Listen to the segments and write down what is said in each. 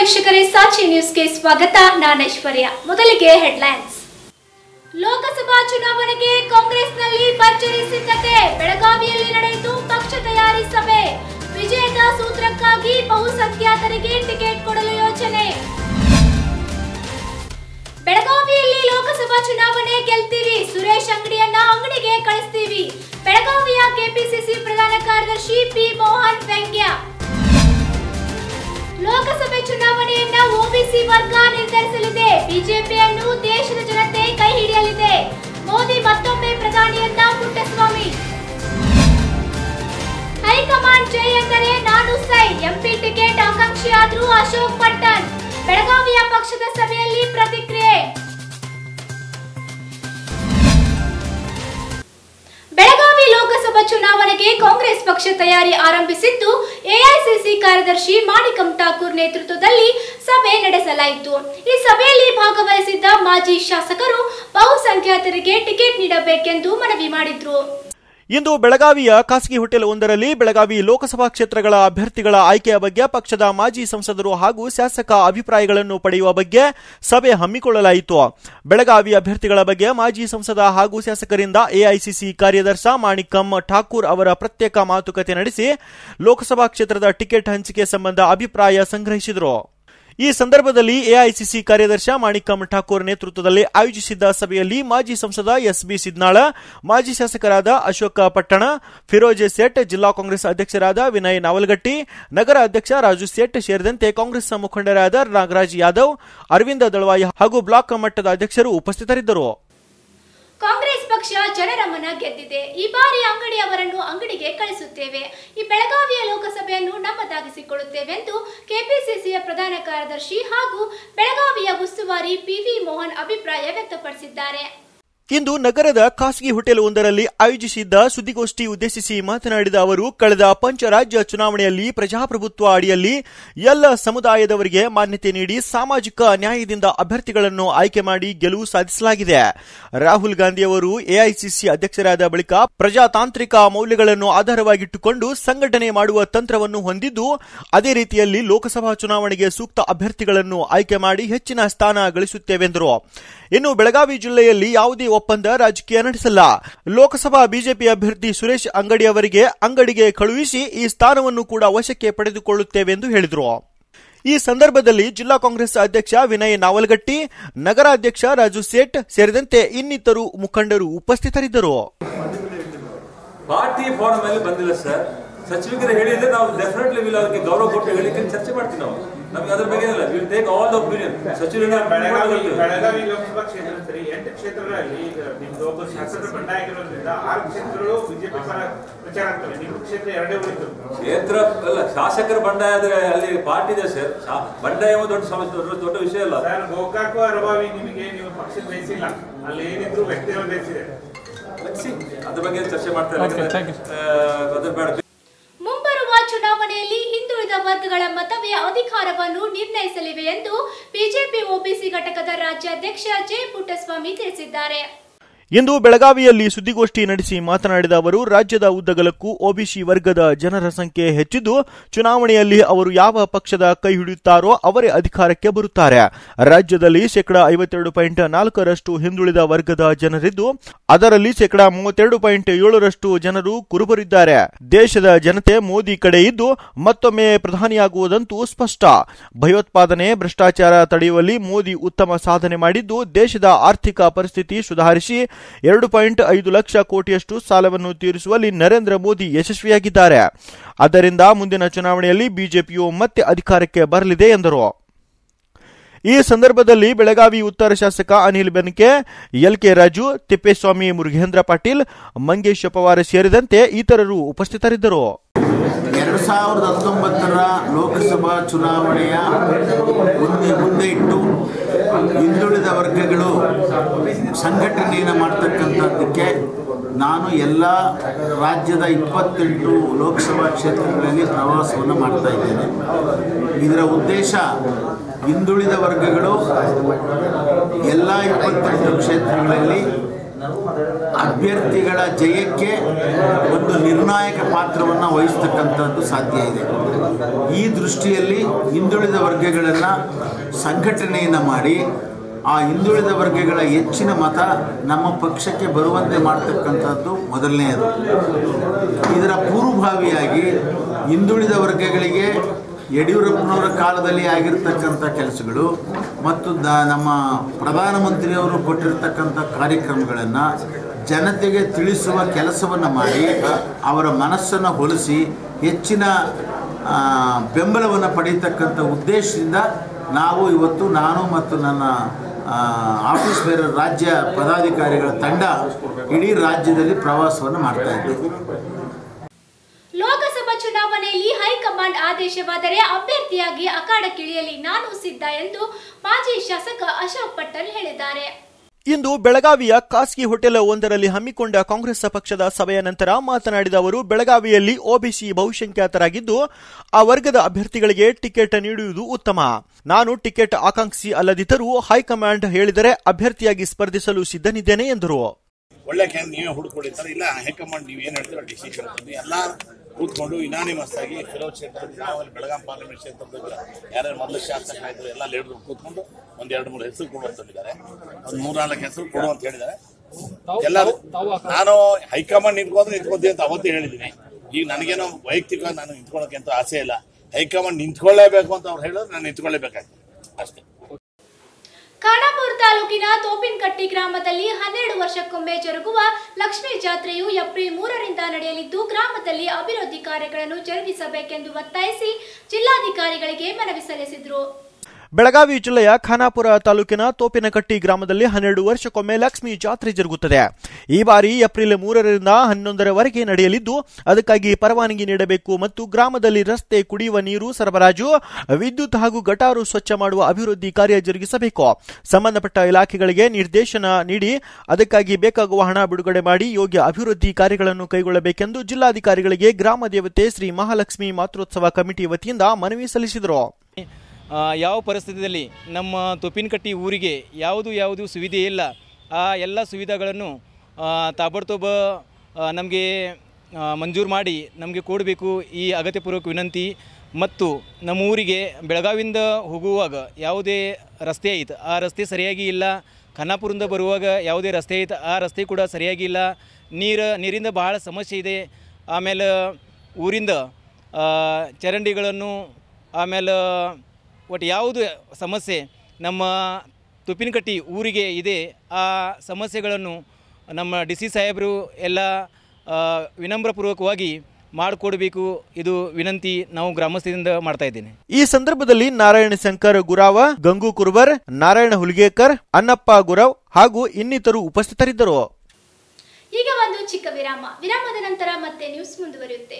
ವೀಕ್ಷಕರೇ ಸಾಚಿ ನ್ಯೂಸ್ಗೆ ಸ್ವಾಗತ ನಾನು ಐಶ್ವರ್ಯ ಮೊದಲಿಗೆ ಹೆಡ್ಲೈನ್ಸ್ ಲೋಕಸಭಾ ಚುನಾವಣೆಗೆ ಕಾಂಗ್ರೆಸ್ನಲ್ಲಿ ಭರ್ಜರಿ ಸಿದ್ಧತೆ ಬೆಳಗಾವಿಯಲ್ಲಿ ನಡೆಯಿತು ಪಕ್ಷ ತಯಾರಿ ಸಭೆ ವಿಜಯದ ಸೂತ್ರಕ್ಕಾಗಿ ಬಹುಸಂಖ್ಯಾತರಿಗೆ ಟಿಕೆಟ್ ಕೊಡಲು ಯೋಚನೆ ಬೆಳಗಾವಿಯಲ್ಲಿ ಲೋಕಸಭಾ ಚುನಾವಣೆ ಗೆಲ್ತೀವಿ ಸುರೇಶ್ ಅಂಗಡಿಯನ್ನ ಅಂಗಡಿಗೆ ಕಳಿಸ್ತೀವಿ ಬೆಳಗಾವಿಯ ಕೆಪಿಸಿಸಿ ಪ್ರಧಾನ ಕಾರ್ಯದರ್ಶಿ ಪಿ ಮೋಹನ್ ವ್ಯಂಗ್ಯ ಲೋಕಸಭೆ ಚುನಾವಣೆಯನ್ನ ಒಬಿಸಿ ವರ್ಗ ನಿರ್ಧರಿಸಲಿದೆ ಬಿಜೆಪಿಯನ್ನು ದೇಶದ ಜನತೆ ಕೈ ಹಿಡಿಯಲಿದೆ ಮೋದಿ ಮತ್ತೊಮ್ಮೆ ಪ್ರಧಾನಿಯನ್ನ ಪುಟ್ಟಸ್ವಾಮಿ ಹೈಕಮಾಂಡ್ ಜೈ ಎಂದರೆ ನಾನು ಸೈ ಎಂಪಿ ಟಿಕೆಟ್ ಆಕಾಂಕ್ಷಿಯಾದ್ರು ಅಶೋಕ್ ಪಟ್ಟಣ್ ಬೆಳಗಾವಿಯ ಪಕ್ಷದ ಸಭೆಯಲ್ಲಿ ಪ್ರತಿಕ್ರಿಯೆ ಬೆಳಗಾವಿ ಲೋಕಸಭಾ ಚುನಾವಣೆಗೆ ಕಾಂಗ್ರೆಸ್ ಪಕ್ಷ ತಯಾರಿ ಆರಂಭಿಸಿದ್ದು ಎಐಸಿಸಿ ಕಾರ್ಯದರ್ಶಿ ಮಾಣಿಕಂ ಠಾಕೂರ್ ನೇತೃತ್ವದಲ್ಲಿ ಸಭೆ ನಡೆಸಲಾಯಿತು ಈ ಸಭೆಯಲ್ಲಿ ಭಾಗವಹಿಸಿದ್ದ ಮಾಜಿ ಶಾಸಕರು ಬಹುಸಂಖ್ಯಾತರಿಗೆ ಟಿಕೆಟ್ ನೀಡಬೇಕೆಂದು ಮನವಿ ಮಾಡಿದ್ರು ಇಂದು ಬೆಳಗಾವಿಯ ಖಾಸಗಿ ಹೋಟೆಲ್ ಒಂದರಲ್ಲಿ ಬೆಳಗಾವಿ ಲೋಕಸಭಾ ಕ್ಷೇತ್ರಗಳ ಅಭ್ಯರ್ಥಿಗಳ ಆಯ್ಕೆಯ ಬಗ್ಗೆ ಪಕ್ಷದ ಮಾಜಿ ಸಂಸದರು ಹಾಗೂ ಶಾಸಕ ಅಭಿಪ್ರಾಯಗಳನ್ನು ಪಡೆಯುವ ಬಗ್ಗೆ ಸಭೆ ಹಮ್ಮಿಕೊಳ್ಳಲಾಯಿತು ಬೆಳಗಾವಿ ಅಭ್ಯರ್ಥಿಗಳ ಬಗ್ಗೆ ಮಾಜಿ ಸಂಸದ ಹಾಗೂ ಶಾಸಕರಿಂದ ಎಐಸಿಸಿ ಕಾರ್ಯದರ್ಶ ಮಾಣಿಕಂ ಠಾಕೂರ್ ಅವರ ಪ್ರತ್ಯೇಕ ಮಾತುಕತೆ ನಡೆಸಿ ಲೋಕಸಭಾ ಕ್ಷೇತ್ರದ ಟಿಕೆಟ್ ಹಂಚಿಕೆ ಸಂಬಂಧ ಅಭಿಪ್ರಾಯ ಸಂಗ್ರಹಿಸಿದರು ಈ ಸಂದರ್ಭದಲ್ಲಿ ಎಐಸಿಸಿ ಕಾರ್ಯದರ್ಶ ಮಾಣಿಕಂ ಠಾಕೂರ್ ನೇತೃತ್ವದಲ್ಲಿ ಆಯೋಜಿಸಿದ್ದ ಸಭೆಯಲ್ಲಿ ಮಾಜಿ ಸಂಸದ ಎಸ್ಬಿ ಸಿದ್ನಾಳ ಮಾಜಿ ಶಾಸಕರಾದ ಅಶೋಕ ಪಟ್ಟಣ ಫಿರೋಜ್ ಸೇಠ್ ಜಿಲ್ಲಾ ಕಾಂಗ್ರೆಸ್ ಅಧ್ಯಕ್ಷರಾದ ವಿನಯ್ ನಾವಲ್ಗಟ್ಟಿ ನಗರ ಅಧ್ಯಕ್ಷ ರಾಜು ಸೇಠ್ ಸೇರಿದಂತೆ ಕಾಂಗ್ರೆಸ್ ಮುಖಂಡರಾದ ನಾಗರಾಜ್ ಯಾದವ್ ಅರವಿಂದ ದಳವಾಯಿ ಹಾಗೂ ಬ್ಲಾಕ್ ಮಟ್ಟದ ಅಧ್ಯಕ್ಷರು ಉಪಸ್ಥಿತರಿದ್ದರು ಕಾಂಗ್ರೆಸ್ ಪಕ್ಷ ಜನರ ಮನ ಗೆದ್ದಿದೆ ಈ ಬಾರಿ ಅಂಗಡಿ ಅವರನ್ನು ಅಂಗಡಿಗೆ ಕಳಿಸುತ್ತೇವೆ ಈ ಬೆಳಗಾವಿಯ ಲೋಕಸಭೆಯನ್ನು ನಮ್ಮದಾಗಿಸಿಕೊಳ್ಳುತ್ತೇವೆ ಎಂದು ಕೆಪಿಸಿಸಿಯ ಪ್ರಧಾನ ಕಾರ್ಯದರ್ಶಿ ಹಾಗೂ ಬೆಳಗಾವಿಯ ಉಸ್ತುವಾರಿ ಪಿವಿ ಮೋಹನ್ ಅಭಿಪ್ರಾಯ ವ್ಯಕ್ತಪಡಿಸಿದ್ದಾರೆ ಇಂದು ನಗರದ ಖಾಸಗಿ ಹೋಟೆಲ್ ಒಂದರಲ್ಲಿ ಆಯೋಜಿಸಿದ್ದ ಸುದ್ದಿಗೋಷ್ಠಿ ಉದ್ದೇಶಿಸಿ ಮಾತನಾಡಿದ ಅವರು ಕಳೆದ ಪಂಚರಾಜ್ಯ ಚುನಾವಣೆಯಲ್ಲಿ ಪ್ರಜಾಪ್ರಭುತ್ವ ಅಡಿಯಲ್ಲಿ ಎಲ್ಲ ಸಮುದಾಯದವರಿಗೆ ಮಾನ್ಯತೆ ನೀಡಿ ಸಾಮಾಜಿಕ ನ್ಯಾಯದಿಂದ ಅಭ್ಯರ್ಥಿಗಳನ್ನು ಆಯ್ಕೆ ಮಾಡಿ ಗೆಲುವು ಸಾಧಿಸಲಾಗಿದೆ ರಾಹುಲ್ ಗಾಂಧಿ ಅವರು ಎಐಸಿಸಿ ಅಧ್ಯಕ್ಷರಾದ ಬಳಿಕ ಪ್ರಜಾತಾಂತ್ರಿಕ ಮೌಲ್ಯಗಳನ್ನು ಆಧಾರವಾಗಿಟ್ಟುಕೊಂಡು ಸಂಘಟನೆ ಮಾಡುವ ತಂತ್ರವನ್ನು ಹೊಂದಿದ್ದು ಅದೇ ರೀತಿಯಲ್ಲಿ ಲೋಕಸಭಾ ಚುನಾವಣೆಗೆ ಸೂಕ್ತ ಅಭ್ಯರ್ಥಿಗಳನ್ನು ಆಯ್ಕೆ ಮಾಡಿ ಹೆಚ್ಚಿನ ಸ್ಥಾನ ಗಳಿಸುತ್ತೇವೆಂದರು ಇನ್ನು ಬೆಳಗಾವಿ ಜಿಲ್ಲೆಯಲ್ಲಿ ಯಾವುದೇ ಒಪ್ಪಂದ ರಾಜಕೀಯ ನಡೆಸಲ್ಲ ಲೋಕಸಭಾ ಬಿಜೆಪಿ ಅಭ್ಯರ್ಥಿ ಸುರೇಶ್ ಅಂಗಡಿ ಅವರಿಗೆ ಅಂಗಡಿಗೆ ಕಳುಹಿಸಿ ಈ ಸ್ಥಾನವನ್ನು ಕೂಡ ವಶಕ್ಕೆ ಪಡೆದುಕೊಳ್ಳುತ್ತೇವೆ ಎಂದು ಹೇಳಿದರು ಈ ಸಂದರ್ಭದಲ್ಲಿ ಜಿಲ್ಲಾ ಕಾಂಗ್ರೆಸ್ ಅಧ್ಯಕ್ಷ ವಿನಯ್ ನಾವಲ್ಗಟ್ಟಿ ನಗರ ಅಧ್ಯಕ್ಷ ರಾಜು ಸೇಠ್ ಸೇರಿದಂತೆ ಇನ್ನಿತರು ಮುಖಂಡರು ಉಪಸ್ಥಿತರಿದ್ದರು ಪಾರ್ಟಿ ಫಾರಂ ಅಲ್ಲಿ ಬಂದಿಲ್ಲ ಸರ್ ಸಚಿವರಿಗೆ ಹೇಳಿದ್ರೆ ನಾವು ಡೆಫಿನೆಟ್ಲಿ ವಿಲ್ ಅವ್ರಿಗೆ ಗೌರವ ಕೊಟ್ಟು ಹೇಳಿಕ್ಕೆ ಚರ್ಚೆ ಮಾಡ್ತೀವಿ ನಾವು ನಮ್ಗೆ ಅದ್ರ ಬಗ್ಗೆ ಇಲ್ಲ will take all the opinion ಸಚಿವರಿಗೆ ಬೆಳಗಾವಿ ಬೆಳಗಾವಿ ಲೋಕಸಭಾ ಕ್ಷೇತ್ರ ಸರಿ ಎಂಟು ಕ್ಷೇತ್ರಗಳಲ್ಲಿ ಈಗ ನಿಮ್ದು ಒಬ್ಬ ಶಾಸಕರ ಬಂಡಾಯ ಆಗಿರೋದ್ರಿಂದ ಆರು ಕ್ಷೇತ್ರಗಳು ಬಿಜೆಪಿ ಪರ ಪ್ರಚಾರ ಆಗ್ತವೆ ನಿಮ್ಮ ಕ್ಷೇತ್ರ ಎರಡೇ ಉಳಿತು ಕ್ಷೇತ್ರ ಅಲ್ಲ ಶಾಸಕರ ಬಂಡಾಯ ಆದ್ರೆ ಅಲ್ಲಿ ಪಾರ್ಟಿ ಇದೆ ಸರ್ ಶಾ- ಬಂಡಾಯ ಎಂಬುದು ದೊಡ್ಡ ಸಮಸ್ಯೆ ದೊಡ್ಡ ದೊಡ್ಡ ವಿಷಯ ಅಲ್ಲ ಸರ್ ಗೋಕಾಕು ಅರಬಾವಿ ನಿಮಗೆ ನೀವು ಪಕ್ಷದ ಬಯಸಿಲ್ಲ ಅಲ್ಲಿ ಏನಿದ್ರು ವ್ಯಕ್ತಿಗಳು ಬಯಸಿದೆ Let's see. ಅದ್ರ ಬಗ್ಗೆ ಚರ್ಚೆ ಮಾಡ್ತಾ ಇಲ್ಲ ಯಾಕಂದ್ರೆ, ಆ, ಅದ್ರ ಬೇಡ ಮುಂಬರುವ ಚುನಾವಣೆಯಲ್ಲಿ ಹಿಂದುಳಿದ ವರ್ಗಗಳ ಮತವೇ ಅಧಿಕಾರವನ್ನು ನಿರ್ಣಯಿಸಲಿವೆ ಎಂದು ಬಿಜೆಪಿ ಒಬಿಸಿ ಘಟಕದ ರಾಜ್ಯಾಧ್ಯಕ್ಷ ಜೆ ಪುಟ್ಟಸ್ವಾಮಿ ತಿಳಿಸಿದ್ದಾರೆ ಇಂದು ಬೆಳಗಾವಿಯಲ್ಲಿ ಸುದ್ದಿಗೋಷ್ಠಿ ನಡೆಸಿ ಮಾತನಾಡಿದ ಅವರು ರಾಜ್ಯದ ಉದ್ದಗಲಕ್ಕೂ ಒಬಿಸಿ ವರ್ಗದ ಜನರ ಸಂಖ್ಯೆ ಹೆಚ್ಚಿದ್ದು ಚುನಾವಣೆಯಲ್ಲಿ ಅವರು ಯಾವ ಪಕ್ಷದ ಕೈ ಹಿಡಿಯುತ್ತಾರೋ ಅವರೇ ಅಧಿಕಾರಕ್ಕೆ ಬರುತ್ತಾರೆ ರಾಜ್ಯದಲ್ಲಿ ಶೇಕಡಾ ಐವತ್ತೆರಡು ಪಾಯಿಂಟ್ ನಾಲ್ಕರಷ್ಟು ಹಿಂದುಳಿದ ವರ್ಗದ ಜನರಿದ್ದು ಅದರಲ್ಲಿ ಶೇಕಡಾ ಮೂವತ್ತೆರಡು ಪಾಯಿಂಟ್ ಏಳರಷ್ಟು ಜನರು ಕುರುಬರಿದ್ದಾರೆ ದೇಶದ ಜನತೆ ಮೋದಿ ಕಡೆ ಇದ್ದು ಮತ್ತೊಮ್ಮೆ ಪ್ರಧಾನಿಯಾಗುವುದಂತೂ ಸ್ಪಷ್ಟ ಭಯೋತ್ಪಾದನೆ ಭ್ರಷ್ಟಾಚಾರ ತಡೆಯುವಲ್ಲಿ ಮೋದಿ ಉತ್ತಮ ಸಾಧನೆ ಮಾಡಿದ್ದು ದೇಶದ ಆರ್ಥಿಕ ಪರಿಸ್ಥಿತಿ ಸುಧಾರಿಸಿ ಎರಡು ಪಾಯಿಂಟ್ ಐದು ಲಕ್ಷ ಕೋಟಿಯಷ್ಟು ಸಾಲವನ್ನು ತೀರಿಸುವಲ್ಲಿ ನರೇಂದ್ರ ಮೋದಿ ಯಶಸ್ವಿಯಾಗಿದ್ದಾರೆ ಆದ್ದರಿಂದ ಮುಂದಿನ ಚುನಾವಣೆಯಲ್ಲಿ ಬಿಜೆಪಿಯು ಮತ್ತೆ ಅಧಿಕಾರಕ್ಕೆ ಬರಲಿದೆ ಎಂದರು ಈ ಸಂದರ್ಭದಲ್ಲಿ ಬೆಳಗಾವಿ ಉತ್ತರ ಶಾಸಕ ಅನಿಲ್ ಬೆನಕೆ ಎಲ್ ಕೆ ರಾಜು ತಿಪ್ಪೇಸ್ವಾಮಿ ಮುರುಘೇಂದ್ರ ಪಾಟೀಲ್ ಮಂಗೇಶ್ ಪವಾರ್ ಸೇರಿದಂತೆ ಇತರರು ಉಪಸ್ಥಿತರಿದ್ದರು ಎರಡು ಸಾವಿರದ ಹತ್ತೊಂಬತ್ತರ ಲೋಕಸಭಾ ಚುನಾವಣೆಯ ಮುಂದೆ ಮುಂದೆ ಇಟ್ಟು ಹಿಂದುಳಿದ ವರ್ಗಗಳು ಸಂಘಟನೆಯನ್ನು ಮಾಡ್ತಕ್ಕಂಥದ್ದಕ್ಕೆ ನಾನು ಎಲ್ಲ ರಾಜ್ಯದ ಇಪ್ಪತ್ತೆಂಟು ಲೋಕಸಭಾ ಕ್ಷೇತ್ರಗಳಲ್ಲಿ ಪ್ರವಾಸವನ್ನು ಮಾಡ್ತಾ ಇದ್ದೇನೆ ಇದರ ಉದ್ದೇಶ ಹಿಂದುಳಿದ ವರ್ಗಗಳು ಎಲ್ಲ ಇಪ್ಪತ್ತೆಂಟು ಕ್ಷೇತ್ರಗಳಲ್ಲಿ ಅಭ್ಯರ್ಥಿಗಳ ಜಯಕ್ಕೆ ಒಂದು ನಿರ್ಣಾಯಕ ಪಾತ್ರವನ್ನು ವಹಿಸ್ತಕ್ಕಂಥದ್ದು ಸಾಧ್ಯ ಇದೆ ಈ ದೃಷ್ಟಿಯಲ್ಲಿ ಹಿಂದುಳಿದ ವರ್ಗಗಳನ್ನು ಸಂಘಟನೆಯನ್ನು ಮಾಡಿ ಆ ಹಿಂದುಳಿದ ವರ್ಗಗಳ ಹೆಚ್ಚಿನ ಮತ ನಮ್ಮ ಪಕ್ಷಕ್ಕೆ ಬರುವಂತೆ ಮಾಡ್ತಕ್ಕಂಥದ್ದು ಮೊದಲನೆಯದು ಇದರ ಪೂರ್ವಭಾವಿಯಾಗಿ ಹಿಂದುಳಿದ ವರ್ಗಗಳಿಗೆ ಯಡಿಯೂರಪ್ಪನವರ ಕಾಲದಲ್ಲಿ ಆಗಿರ್ತಕ್ಕಂಥ ಕೆಲಸಗಳು ಮತ್ತು ದ ನಮ್ಮ ಪ್ರಧಾನಮಂತ್ರಿಯವರು ಕೊಟ್ಟಿರ್ತಕ್ಕಂಥ ಕಾರ್ಯಕ್ರಮಗಳನ್ನು ಜನತೆಗೆ ತಿಳಿಸುವ ಕೆಲಸವನ್ನು ಮಾಡಿ ಅವರ ಮನಸ್ಸನ್ನು ಹೊಲಿಸಿ ಹೆಚ್ಚಿನ ಆ, ಬೆಂಬಲವನ್ನು ಪಡೀತಕ್ಕಂಥ ಉದ್ದೇಶದಿಂದ ನಾವು ಇವತ್ತು ನಾನು ಮತ್ತು ನನ್ನ ಆ, ಆಫೀಸ್ ಬೇರೆ ರಾಜ್ಯ ಪದಾಧಿಕಾರಿಗಳ ತಂಡ ಇಡೀ ರಾಜ್ಯದಲ್ಲಿ ಪ್ರವಾಸವನ್ನು ಮಾಡ್ತಾ ಇದ್ದೇವೆ ಲೋಕಸಭಾ ಚುನಾವಣೆಯಲ್ಲಿ ಹೈಕಮಾಂಡ್ ಆದೇಶವಾದರೆ ಅಭ್ಯರ್ಥಿಯಾಗಿ ಅಖಾಡಕ್ಕಿಳಿಯಲಿ ನಾನು ಸಿದ್ಧ ಎಂದು ಮಾಜಿ ಶಾಸಕ ಅಶೋಕ್ ಪಟ್ಟಣ್ ಹೇಳಿದ್ದಾರೆ ಇಂದು ಬೆಳಗಾವಿಯ ಖಾಸಗಿ ಹೋಟೆಲ್ ಒಂದರಲ್ಲಿ ಹಮ್ಮಿಕೊಂಡ ಕಾಂಗ್ರೆಸ್ ಪಕ್ಷದ ಸಭೆಯ ನಂತರ ಮಾತನಾಡಿದ ಅವರು ಬೆಳಗಾವಿಯಲ್ಲಿ ಒಬಿಸಿ ಬಹುಸಂಖ್ಯಾತರಾಗಿದ್ದು ಆ ವರ್ಗದ ಅಭ್ಯರ್ಥಿಗಳಿಗೆ ಟಿಕೆಟ್ ನೀಡುವುದು ಉತ್ತಮ ನಾನು ಟಿಕೆಟ್ ಆಕಾಂಕ್ಷಿ ಅಲ್ಲದಿದ್ದರೂ ಹೈಕಮಾಂಡ್ ಹೇಳಿದರೆ ಅಭ್ಯರ್ಥಿಯಾಗಿ ಸ್ಪರ್ಧಿಸಲು ಸಿದ್ಧನಿದ್ದೇನೆ ಎಂದರು ಒಳ್ಳೆ ಕ್ಯಾನ್ ನೀವೇ ಹುಡುಕೊಳ್ಳಿ ಸರ್ ಇಲ್ಲ ಹೈಕಮಾಂಡ್ ನೀವು ಏನು ಹೇಳ್ತೀರೋ ಡಿಸಿಷನ್ ತಗೊಂಡು ಎಲ್ಲ ಕೂತ್ಕೊಂಡು ಇನಾನಿಮಸ್ ಆಗಿ ಫಿರೋಜ್ ಕ್ಷೇತ್ರದಲ್ಲಿ ನಾವು ಅಲ್ಲಿ ಬೆಳಗಾಂ ಪಾರ್ಲಿಮೆಂಟ್ ಕ್ಷೇತ್ರದಲ್ಲಿ ಯಾರ್ಯಾರು ಮೊದಲು ಶಾಸಕ ಇದ್ರು ಎಲ್ಲ ಲೀಡರ್ ಕೂತ್ಕೊಂಡು ಒಂದ್ ಎರಡು ಮೂರು ಹೆಸರು ಕೊಡುವಂತಿದ್ದಾರೆ ಒಂದ್ ಮೂರ್ನಾಲ್ಕು ಹೆಸರು ಕೊಡು ಅಂತ ಹೇಳಿದ್ದಾರೆ ಎಲ್ಲರೂ ನಾನು ಹೈಕಮಾಂಡ್ ನಿಂತ್ಕೊಂಡ್ರೆ ನಿಂತ್ಕೊಂತೀವಿ ಅಂತ ಅವತ್ತೇ ಹೇಳಿದ್ದೀನಿ ಈಗ ನನಗೇನೋ ವೈಯಕ್ತಿಕವಾಗಿ ನಾನು ನಿಂತ್ಕೊಳ್ಳೋಕೆ ಅಂತ ಆಸೆ ಇಲ್ಲ ಹೈಕಮಾಂಡ್ ನಿಂತ್ಕೊಳ್ಳೇಬೇಕು ಅಂತ ಅವ್ರು ಹೇಳಿದ್ರೆ ನಾನು ನಿಂತ್ಕೊಳ್ಳೇಬೇಕಾಗ್ತದೆ ಅಷ್ಟೇ ಖಾನಾಪುರ ತಾಲೂಕಿನ ತೋಪಿನಕಟ್ಟಿ ಗ್ರಾಮದಲ್ಲಿ ಹನ್ನೆರಡು ವರ್ಷಕ್ಕೊಮ್ಮೆ ಜರುಗುವ ಲಕ್ಷ್ಮೀ ಜಾತ್ರೆಯು ಏಪ್ರಿಲ್ ಮೂರರಿಂದ ನಡೆಯಲಿದ್ದು ಗ್ರಾಮದಲ್ಲಿ ಅಭಿವೃದ್ಧಿ ಕಾರ್ಯಗಳನ್ನು ಜರುಗಿಸಬೇಕೆಂದು ಒತ್ತಾಯಿಸಿ ಜಿಲ್ಲಾಧಿಕಾರಿಗಳಿಗೆ ಮನವಿ ಸಲ್ಲಿಸಿದರು ಬೆಳಗಾವಿ ಜಿಲ್ಲೆಯ ಖಾನಾಪುರ ತಾಲೂಕಿನ ತೋಪಿನಕಟ್ಟಿ ಗ್ರಾಮದಲ್ಲಿ ಹನ್ನೆರಡು ವರ್ಷಕ್ಕೊಮ್ಮೆ ಲಕ್ಷ್ಮಿ ಜಾತ್ರೆ ಜರುಗುತ್ತದೆ ಈ ಬಾರಿ ಏಪ್ರಿಲ್ ಮೂರರಿಂದ ಹನ್ನೊಂದರವರೆಗೆ ನಡೆಯಲಿದ್ದು ಅದಕ್ಕಾಗಿ ಪರವಾನಗಿ ನೀಡಬೇಕು ಮತ್ತು ಗ್ರಾಮದಲ್ಲಿ ರಸ್ತೆ ಕುಡಿಯುವ ನೀರು ಸರಬರಾಜು ವಿದ್ಯುತ್ ಹಾಗೂ ಗಟಾರು ಸ್ವಚ್ಛ ಮಾಡುವ ಅಭಿವೃದ್ಧಿ ಕಾರ್ಯ ಜರುಗಿಸಬೇಕು ಸಂಬಂಧಪಟ್ಟ ಇಲಾಖೆಗಳಿಗೆ ನಿರ್ದೇಶನ ನೀಡಿ ಅದಕ್ಕಾಗಿ ಬೇಕಾಗುವ ಹಣ ಬಿಡುಗಡೆ ಮಾಡಿ ಯೋಗ್ಯ ಅಭಿವೃದ್ಧಿ ಕಾರ್ಯಗಳನ್ನು ಕೈಗೊಳ್ಳಬೇಕೆಂದು ಜಿಲ್ಲಾಧಿಕಾರಿಗಳಿಗೆ ಗ್ರಾಮ ದೇವತೆ ಶ್ರೀ ಮಹಾಲಕ್ಷ್ಮಿ ಮಾತೃೋತ್ಸವ ಕಮಿಟಿ ವತಿಯಿಂದ ಮನವಿ ಸಲ್ಲಿಸಿದರು ಆ, ಯಾವ ಪರಿಸ್ಥಿತಿಯಲ್ಲಿ ನಮ್ಮ ತೊಪ್ಪಿನಕಟ್ಟಿ ಊರಿಗೆ ಯಾವುದು ಯಾವುದು ಸುವಿಧೆ ಇಲ್ಲ ಆ ಎಲ್ಲ ಸುವಿಧಾಗಳನ್ನು ಆ, ತಾಬಡ್ತೋಬ ನಮಗೆ ಮಂಜೂರು ಮಾಡಿ ನಮಗೆ ಕೊಡಬೇಕು ಈ ಅಗತ್ಯಪೂರ್ವಕ ವಿನಂತಿ ಮತ್ತು ನಮ್ಮ ಊರಿಗೆ ಬೆಳಗಾವಿಂದ ಹೋಗುವಾಗ ಯಾವುದೇ ರಸ್ತೆ ಐತೆ ಆ ರಸ್ತೆ ಸರಿಯಾಗಿ ಇಲ್ಲ ಖಾನಾಪುರದಿಂದ ಬರುವಾಗ ಯಾವುದೇ ರಸ್ತೆ ಐತೆ ಆ ರಸ್ತೆ ಕೂಡ ಸರಿಯಾಗಿ ಇಲ್ಲ ನೀರು ನೀರಿಂದ ಭಾಳ ಸಮಸ್ಯೆ ಇದೆ ಆಮೇಲೆ ಊರಿಂದ ಆ, ಚರಂಡಿಗಳನ್ನು ಆಮೇಲೆ ಒಟ್ಟು ಯಾವುದು ಸಮಸ್ಯೆ ನಮ್ಮ ತುಪ್ಪಿನಕಟ್ಟಿ ಊರಿಗೆ ಇದೆ ಆ ಸಮಸ್ಯೆಗಳನ್ನು ನಮ್ಮ ಡಿ ಸಿ ಸಾಹೇಬರು ಎಲ್ಲ ಆ, ವಿನಮ್ರಪೂರ್ವಕವಾಗಿ ಮಾಡಿಕೊಡಬೇಕು ಇದು ವಿನಂತಿ ನಾವು ಗ್ರಾಮಸ್ಥರಿಂದ ಮಾಡ್ತಾ ಇದ್ದೇನೆ ಈ ಸಂದರ್ಭದಲ್ಲಿ ನಾರಾಯಣ ಶಂಕರ್ ಗುರಾವ ಗಂಗು ಕುರ್ಬರ್ ನಾರಾಯಣ ಹುಲಿಗೇಕರ್ ಅನ್ನಪ್ಪ ಗುರವ್ ಹಾಗೂ ಇನ್ನಿತರು ಉಪಸ್ಥಿತರಿದ್ದರು ಈಗ ಒಂದು ಚಿಕ್ಕ ವಿರಾಮ ವಿರಾಮದ ನಂತರ ಮತ್ತೆ ನ್ಯೂಸ್ ಮುಂದುವರಿಯುತ್ತೆ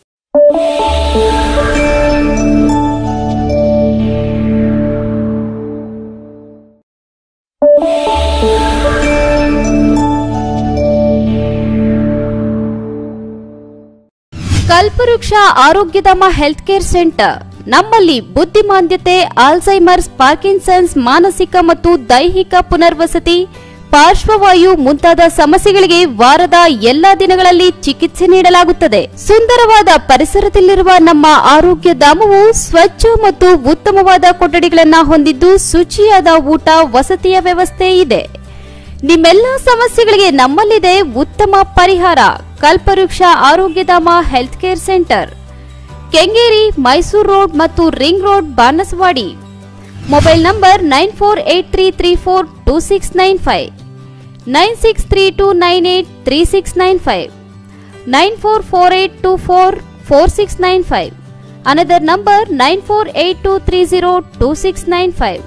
ಕಲ್ಪವೃಕ್ಷ ಆರೋಗ್ಯಧಾಮ ಹೆಲ್ತ್ ಕೇರ್ ಸೆಂಟರ್ ನಮ್ಮಲ್ಲಿ ಬುದ್ಧಿಮಾಂದ್ಯತೆ ಆಲ್ಝೈಮರ್ಸ್ ಪಾರ್ಕಿನ್ಸನ್ಸ್ ಮಾನಸಿಕ ಮತ್ತು ದೈಹಿಕ ಪುನರ್ವಸತಿ ಪಾರ್ಶ್ವವಾಯು ಮುಂತಾದ ಸಮಸ್ಯೆಗಳಿಗೆ ವಾರದ ಎಲ್ಲಾ ದಿನಗಳಲ್ಲಿ ಚಿಕಿತ್ಸೆ ನೀಡಲಾಗುತ್ತದೆ ಸುಂದರವಾದ ಪರಿಸರದಲ್ಲಿರುವ ನಮ್ಮ ಆರೋಗ್ಯ ಧಾಮವು ಸ್ವಚ್ಛ ಮತ್ತು ಉತ್ತಮವಾದ ಕೊಠಡಿಗಳನ್ನ ಹೊಂದಿದ್ದು ಶುಚಿಯಾದ ಊಟ ವಸತಿಯ ವ್ಯವಸ್ಥೆ ಇದೆ ನಿಮ್ಮೆಲ್ಲ ಸಮಸ್ಯೆಗಳಿಗೆ ನಮ್ಮಲ್ಲಿದೆ ಉತ್ತಮ ಪರಿಹಾರ Kalpavriksha Arogyadhama health care centre Kengeri Mysuru road ಮತ್ತು ring road Banaswadi mobile number nine four eight three three four two six nine five nine six three two nine eight three six nine five nine four four eight two four four six nine five another number nine four eight two three zero two six nine five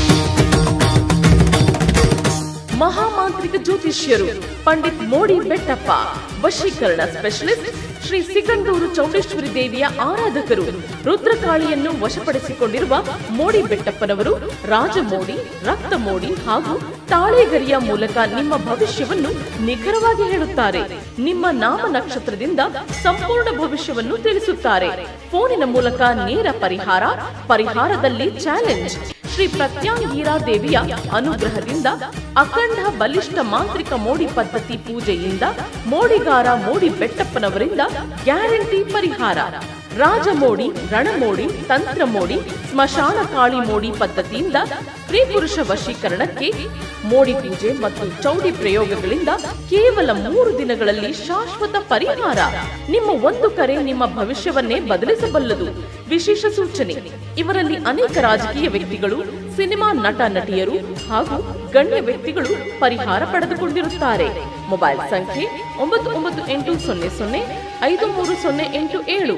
ಮಹಾಮಾಂತ್ರಿಕ ಜ್ಯೋತಿಷ್ಯರು ಪಂಡಿತ್ ಮೋಡಿ ಬೆಟ್ಟಪ್ಪ ವಶೀಕರಣ specialist Shri Sigandur Chowdeshwari ದೇವಿಯ ಆರಾಧಕರು ರುದ್ರಕಾಳಿಯನ್ನು ವಶಪಡಿಸಿಕೊಂಡಿರುವ ಮೋಡಿ ಬೆಟ್ಟಪ್ಪನವರು ರಾಜಮೋಡಿ ರಕ್ತ ಮೋಡಿ ಹಾಗೂ ತಾಳೆಗರಿಯ ಮೂಲಕ ನಿಮ್ಮ ಭವಿಷ್ಯವನ್ನು ನಿಖರವಾಗಿ ಹೇಳುತ್ತಾರೆ ನಿಮ್ಮ ನಾಮ ನಕ್ಷತ್ರದಿಂದ ಸಂಪೂರ್ಣ ಭವಿಷ್ಯವನ್ನು ತಿಳಿಸುತ್ತಾರೆ ಫೋನಿನ ಮೂಲಕ ನೇರ ಪರಿಹಾರ ಪರಿಹಾರದಲ್ಲಿ ಚಾಲೆಂಜ್ ಶ್ರೀ ಪ್ರತ್ಯಾಂಗೀರಾ ದೇವಿಯ ಅನುಗ್ರಹದಿಂದ ಅಖಂಡ ಬಲಿಷ್ಠ ಮಾಂತ್ರಿಕ ಮೋಡಿ ಪದ್ಧತಿ ಪೂಜೆಯಿಂದ ಮೋಡಿಗಾರ ಮೋಡಿ ಬೆಟ್ಟಪ್ಪನವರಿಂದ ಗ್ಯಾರಂಟಿ ಪರಿಹಾರ ರಾಜಮೋಡಿ ರಣಮೋಡಿ ತಂತ್ರ ಮೋಡಿ ಸ್ಮಶಾನ ಕಾಳಿ ಮೋಡಿ ಪದ್ಧತಿಯಿಂದ ಸ್ತ್ರೀ ಪುರುಷ ವಶೀಕರಣಕ್ಕೆ ಮೋಡಿ ಪೂಜೆ ಮತ್ತು ಚೌಡಿ ಪ್ರಯೋಗಗಳಿಂದ ಕೇವಲ ಮೂರು ದಿನಗಳಲ್ಲಿ ಶಾಶ್ವತ ಪರಿಹಾರ ನಿಮ್ಮ ಒಂದು ಕರೆ ನಿಮ್ಮ ಭವಿಷ್ಯವನ್ನೇ ಬದಲಿಸಬಲ್ಲದು ವಿಶೇಷ ಸೂಚನೆ ಇವರಲ್ಲಿ ಅನೇಕ ರಾಜಕೀಯ ವ್ಯಕ್ತಿಗಳು ಸಿನಿಮಾ ನಟ ನಟಿಯರು ಹಾಗೂ ಗಣ್ಯ ವ್ಯಕ್ತಿಗಳು ಪರಿಹಾರ ಪಡೆದುಕೊಂಡಿರುತ್ತಾರೆ ಮೊಬೈಲ್ ಸಂಖ್ಯೆ ಒಂಬತ್ತು ಒಂಬತ್ತು ಎಂಟು ಸೊನ್ನೆ ಸೊನ್ನೆ ಐದು ಮೂರು ಸೊನ್ನೆ ಎಂಟು ಏಳು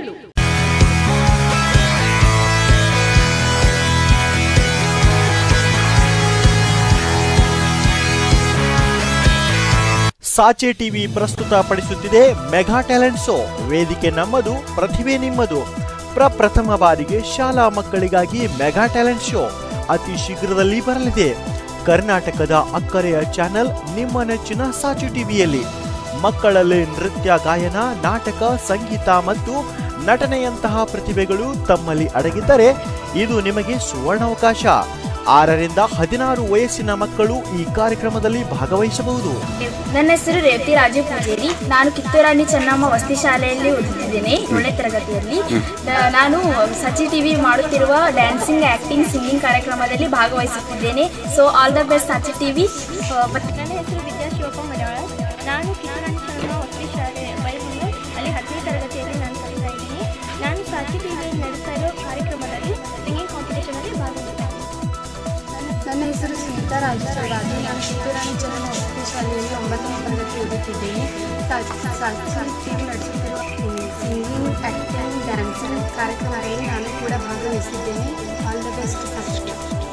ಸಾಚೆ ಟಿವಿ ಪ್ರಸ್ತುತ ಪಡಿಸುತ್ತಿದೆ ಮೆಗಾ ಟ್ಯಾಲೆಂಟ್ ಶೋ ವೇದಿಕೆ ನಮ್ಮದು ಪ್ರತಿಭೆ ನಿಮ್ಮದು ಪ್ರಪ್ರಥಮ ಬಾರಿಗೆ ಶಾಲಾ ಮಕ್ಕಳಿಗಾಗಿ ಮೆಗಾ ಟ್ಯಾಲೆಂಟ್ ಶೋ ಅತಿ ಶೀಘ್ರದಲ್ಲಿ ಬರಲಿದೆ ಕರ್ನಾಟಕದ ಅಕ್ಕರೆಯ ಚಾನೆಲ್ ನಿಮ್ಮ ನೆಚ್ಚಿನ ಸಾಚು ಟಿವಿಯಲ್ಲಿ ಮಕ್ಕಳಲ್ಲಿ ನೃತ್ಯ ಗಾಯನ ನಾಟಕ ಸಂಗೀತ ಮತ್ತು ನಟನೆಯಂತಹ ಪ್ರತಿಭೆಗಳು ತಮ್ಮಲ್ಲಿ ಅಡಗಿದ್ದರೆ ಇದು ನಿಮಗೆ ಸುವರ್ಣಾವಕಾಶ ಆರರಿಂದ ಹದಿನಾರು ವಯಸ್ಸಿನ ಮಕ್ಕಳು ಈ ಕಾರ್ಯಕ್ರಮದಲ್ಲಿ ಭಾಗವಹಿಸಬಹುದು ನನ್ನ ಹೆಸರು ರೇವತಿ ರಾಜು ಪೂಜೇರಿ ನಾನು ಕಿತ್ತೂರಾಣಿ ಚೆನ್ನಮ್ಮ ವಸತಿ ಶಾಲೆಯಲ್ಲಿ ಓದುತ್ತಿದ್ದೇನೆ ಏಳನೇ ತರಗತಿಯಲ್ಲಿ ನ- ನಾನು ಸಚಿ ಟಿವಿ ಮಾಡುತ್ತಿರುವ ಡ್ಯಾನ್ಸಿಂಗ್ ಆಕ್ಟಿಂಗ್ ಸಿಂಗಿಂಗ್ ಕಾರ್ಯಕ್ರಮದಲ್ಲಿ ಭಾಗವಹಿಸುತ್ತಿದ್ದೇನೆ so all the best Sachi TV ನನ್ನ ಹೆಸರು ವಿದ್ಯಾ ಶಿವಪ್ಪ ಮಲಯಾಳ ನಾನು ಕಿತ್ತೂರಾಣಿ ಚೆನ್ನಮ್ಮ ವಸತಿ ಶಾಲೆ ಬೈಬುಲ್ಲು ಅಲ್ಲಿ ಹತ್ತನೇ ತರಗತಿಯಲ್ಲಿ ನಾನು ಕಲಿತಾ ಇದ್ದೀನಿ ನಾನು ಸಾಚಿ ಟಿವಿಯಲ್ಲಿ ನಡೆಸ್ತಾ ಇರೋ ಕಾರ್ಯಕ್ರಮದಲ್ಲಿ ಸಿಂಗಿಂಗ್ ಕಾಂಪಿಟೇಷನಲ್ಲಿ ಭಾಗವಹಿಸ್ತಾ ನನ್ನ ಹೆಸರು ಸ್ಮಿತಾ ರಾಜೇಶ್ವರಾಜು ನಾನು ಕಿತ್ತೂರಾಣಿ ಚೆನ್ನಮ್ಮ ವಸತಿ ಶಾಲೆಯಲ್ಲಿ ಒಂಬತ್ತನೇ ತರಗತಿ ಓದುತ್ತಿದ್ದೇನೆ ಟಿವಿ ನಡೆಸುತ್ತಿರುವ ಸಿಂಗಿಂಗ್ ಆ್ಯಕ್ಟಿಂಗ್ ಡ್ಯಾನ್ಸಿಂಗ್ ಕಾರ್ಯಕ್ರಮದಲ್ಲಿ ನಾನು ಕೂಡ ಭಾಗವಹಿಸಿದ್ದೇನೆ ಆಲ್ ದ ಬೆಸ್ಟ್ ಫಸ್ಟ್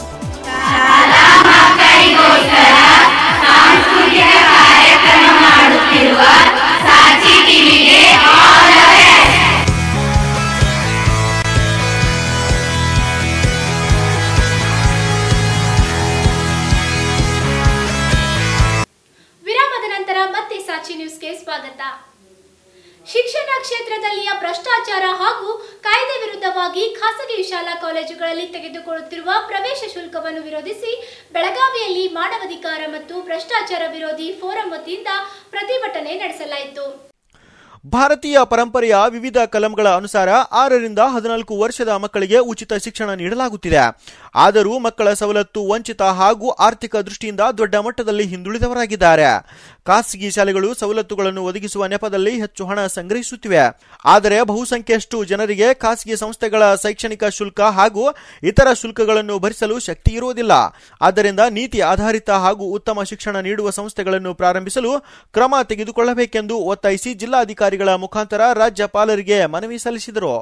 ವಿರಾಮದ ನಂತರ ಮತ್ತೆ ಸಾಚಿ ನ್ಯೂಸ್ಗೆ ಸ್ವಾಗತ ಶಿಕ್ಷಣ ಕ್ಷೇತ್ರದಲ್ಲಿಯ ಭ್ರಷ್ಟಾಚಾರ ಹಾಗೂ ಕಾಯ್ದೆ ವಿರುದ್ಧವಾಗಿ ಖಾಸಗಿ ಶಾಲಾ ಕಾಲೇಜುಗಳಲ್ಲಿ ತೆಗೆದುಕೊಳ್ಳುತ್ತಿರುವ ಪ್ರವೇಶ ಶುಲ್ಕವನ್ನು ವಿರೋಧಿಸಿ ಬೆಳಗಾವಿಯಲ್ಲಿ ಮಾನವಾಧಿಕಾರ ಮತ್ತು ಭ್ರಷ್ಟಾಚಾರ ವಿರೋಧಿ ಫೋರಂ ವತಿಯಿಂದ ಪ್ರತಿಭಟನೆ ನಡೆಸಲಾಯಿತು ಭಾರತೀಯ ಪರಂಪರೆಯ ವಿವಿಧ ಕಲಂಗಳ ಅನುಸಾರ ಆರರಿಂದ ಹದಿನಾಲ್ಕು ವರ್ಷದ ಮಕ್ಕಳಿಗೆ ಉಚಿತ ಶಿಕ್ಷಣ ನೀಡಲಾಗುತ್ತಿದೆ ಆದರೂ ಮಕ್ಕಳ ಸವಲತ್ತು ವಂಚಿತ ಹಾಗೂ ಆರ್ಥಿಕ ದೃಷ್ಟಿಯಿಂದ ದೊಡ್ಡ ಮಟ್ಟದಲ್ಲಿ ಹಿಂದುಳಿದವರಾಗಿದ್ದಾರೆ ಖಾಸಗಿ ಶಾಲೆಗಳು ಸವಲತ್ತುಗಳನ್ನು ಒದಗಿಸುವ ನೆಪದಲ್ಲಿ ಹೆಚ್ಚು ಹಣ ಸಂಗ್ರಹಿಸುತ್ತಿವೆ ಆದರೆ ಬಹುಸಂಖ್ಯೆಯಷ್ಟು ಜನರಿಗೆ ಖಾಸಗಿ ಸಂಸ್ಥೆಗಳ ಶೈಕ್ಷಣಿಕ ಶುಲ್ಕ ಹಾಗೂ ಇತರ ಶುಲ್ಕಗಳನ್ನು ಭರಿಸಲು ಶಕ್ತಿ ಇರುವುದಿಲ್ಲ ಆದ್ದರಿಂದ ನೀತಿ ಆಧಾರಿತ ಹಾಗೂ ಉತ್ತಮ ಶಿಕ್ಷಣ ನೀಡುವ ಸಂಸ್ಥೆಗಳನ್ನು ಪ್ರಾರಂಭಿಸಲು ಕ್ರಮ ತೆಗೆದುಕೊಳ್ಳಬೇಕೆಂದು ಒತ್ತಾಯಿಸಿ ಜಿಲ್ಲಾಧಿಕಾರಿಗಳ ಮುಖಾಂತರ ರಾಜ್ಯಪಾಲರಿಗೆ ಮನವಿ ಸಲ್ಲಿಸಿದರು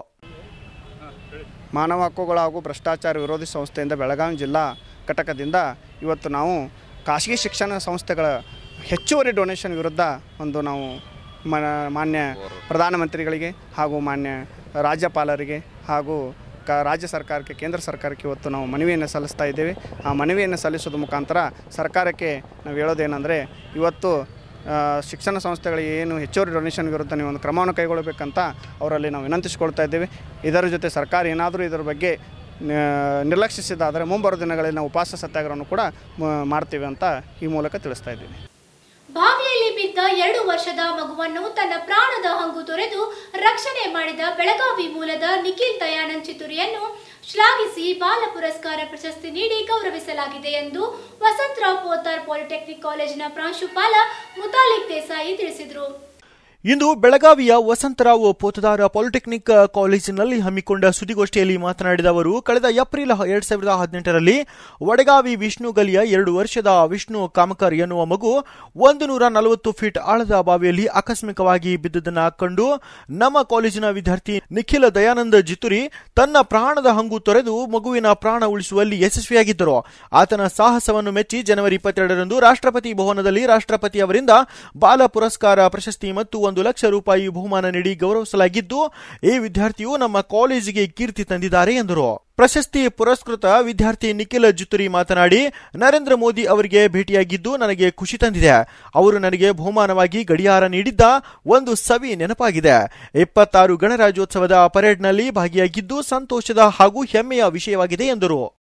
ಮಾನವ ಹಕ್ಕುಗಳು ಹಾಗೂ ಭ್ರಷ್ಟಾಚಾರ ವಿರೋಧಿ ಸಂಸ್ಥೆಯಿಂದ ಬೆಳಗಾವಿ ಜಿಲ್ಲಾ ಘಟಕದಿಂದ ಇವತ್ತು ನಾವು ಖಾಸಗಿ ಶಿಕ್ಷಣ ಸಂಸ್ಥೆಗಳ ಹೆಚ್ಚುವರಿ ಡೊನೇಷನ್ ವಿರುದ್ಧ ಒಂದು ನಾವು ಮ ಮಾನ್ಯ ಪ್ರಧಾನಮಂತ್ರಿಗಳಿಗೆ ಹಾಗೂ ಮಾನ್ಯ ರಾಜ್ಯಪಾಲರಿಗೆ ಹಾಗೂ ಕ ರಾಜ್ಯ ಸರ್ಕಾರಕ್ಕೆ ಕೇಂದ್ರ ಸರ್ಕಾರಕ್ಕೆ ಇವತ್ತು ನಾವು ಮನವಿಯನ್ನು ಸಲ್ಲಿಸ್ತಾ ಇದ್ದೇವೆ ಆ ಮನವಿಯನ್ನು ಸಲ್ಲಿಸೋದ್ರ ಮುಖಾಂತರ ಸರ್ಕಾರಕ್ಕೆ ನಾವು ಹೇಳೋದೇನೆಂದರೆ ಇವತ್ತು ಆ, ಶಿಕ್ಷಣ ಸಂಸ್ಥೆಗಳಿಗೆ ಏನು ಹೆಚ್ಚುವರಿ ಡೊನೇಷನ್ ವಿರುದ್ಧ ನೀವು ಒಂದು ಕ್ರಮವನ್ನು ಕೈಗೊಳ್ಳಬೇಕಂತ ಅವರಲ್ಲಿ ನಾವು ವಿನಂತಿಸಿಕೊಳ್ತಾ ಇದ್ದೇವೆ ಇದರ ಜೊತೆ ಸರ್ಕಾರ ಏನಾದರೂ ಇದರ ಬಗ್ಗೆ ನ- ನಿರ್ಲಕ್ಷಿಸಿದಾದರೆ ಮುಂಬರುವ ದಿನಗಳಲ್ಲಿ ನಾವು ಉಪವಾಸ ಸತ್ಯಾಗ್ರಹವನ್ನು ಕೂಡ ಮ- ಮಾಡ್ತೀವಿ ಅಂತ ಈ ಮೂಲಕ ತಿಳಿಸ್ತಾ ಇದ್ದೀವಿ ಬಾವಿಯಲ್ಲಿ ಬಿದ್ದ ಎರಡು ವರ್ಷದ ಮಗುವನ್ನು ತನ್ನ ಪ್ರಾಣದ ಹಂಗು ತೊರೆದು ರಕ್ಷಣೆ ಮಾಡಿದ ಬೆಳಗಾವಿ ಮೂಲದ ನಿಖಿಲ್ ದಯಾನಂದ್ ಚಿತ್ತೂರಿಯನ್ನು ಶ್ಲಾಘಿಸಿ ಬಾಲ ಪುರಸ್ಕಾರ ಪ್ರಶಸ್ತಿ ನೀಡಿ ಗೌರವಿಸಲಾಗಿದೆ ಎಂದು ವಸಂತರಾವ್ ಪೋತಾರ್ ಪಾಲಿಟೆಕ್ನಿಕ್ ಕಾಲೇಜಿನ ಪ್ರಾಂಶುಪಾಲ ಮುತಾಲಿಕ್ ದೇಸಾಯಿ ತಿಳಿಸಿದರು ಇಂದು ಬೆಳಗಾವಿಯ ವಸಂತರಾವ್ ಪೋತದಾರ ಪಾಲಿಟೆಕ್ನಿಕ್ ಕಾಲೇಜಿನಲ್ಲಿ ಹಮ್ಮಿಕೊಂಡ ಸುದ್ದಿಗೋಷ್ಠಿಯಲ್ಲಿ ಮಾತನಾಡಿದ ಅವರು ಕಳೆದ ಏಪ್ರಿಲ್ ಎರಡ್ ಸಾವಿರದ ಹದಿನೆಂಟರಲ್ಲಿ ವಡಗಾವಿ ವಿಷ್ಣು ಗಲಿಯ ಎರಡು ವರ್ಷದ ವಿಷ್ಣು ಕಾಮಕರ್ ಎನ್ನುವ ಮಗು ಒಂದು ನೂರ ನಲವತ್ತು ಫೀಟ್ ಆಳದ ಬಾವಿಯಲ್ಲಿ ಆಕಸ್ಮಿಕವಾಗಿ ಬಿದ್ದುದನ್ನು ಕಂಡು ನಮ್ಮ ಕಾಲೇಜಿನ ವಿದ್ಯಾರ್ಥಿ ನಿಖಿಲ ದಯಾನಂದ ಜಿತುರಿ ತನ್ನ ಪ್ರಾಣದ ಹಂಗು ತೊರೆದು ಮಗುವಿನ ಪ್ರಾಣ ಉಳಿಸುವಲ್ಲಿ ಯಶಸ್ವಿಯಾಗಿದ್ದರು ಆತನ ಸಾಹಸವನ್ನು ಮೆಚ್ಚಿ ಜನವರಿ ಇಪ್ಪತ್ತೆರಡರಂದು ರಾಷ್ಟ್ರಪತಿ ಭವನದಲ್ಲಿ ರಾಷ್ಟ್ರಪತಿ ಅವರಿಂದ ಬಾಲ ಪುರಸ್ಕಾರ ಪ್ರಶಸ್ತಿ ಮತ್ತು ಒಂದು ಲಕ್ಷ ರೂಪಾಯಿ ಬಹುಮಾನ ನೀಡಿ ಗೌರವಿಸಲಾಗಿದ್ದು ಈ ವಿದ್ಯಾರ್ಥಿಯು ನಮ್ಮ ಕಾಲೇಜಿಗೆ ಕೀರ್ತಿ ತಂದಿದ್ದಾರೆ ಎಂದರು ಪ್ರಶಸ್ತಿ ಪುರಸ್ಕೃತ ವಿದ್ಯಾರ್ಥಿ ನಿಖಿಲ್ ಜುತುರಿ ಮಾತನಾಡಿ ನರೇಂದ್ರ ಮೋದಿ ಅವರಿಗೆ ಭೇಟಿಯಾಗಿದ್ದು ನನಗೆ ಖುಷಿ ತಂದಿದೆ ಅವರು ನನಗೆ ಬಹುಮಾನವಾಗಿ ಗಡಿಯಾರ ನೀಡಿದ್ದ ಒಂದು ಸವಿ ನೆನಪಾಗಿದೆ ಇಪ್ಪತ್ತಾರು ಗಣರಾಜ್ಯೋತ್ಸವದ ಪರೇಡ್ನಲ್ಲಿ ಭಾಗಿಯಾಗಿದ್ದು ಸಂತೋಷದ ಹಾಗೂ ಹೆಮ್ಮೆಯ ವಿಷಯವಾಗಿದೆ ಎಂದರು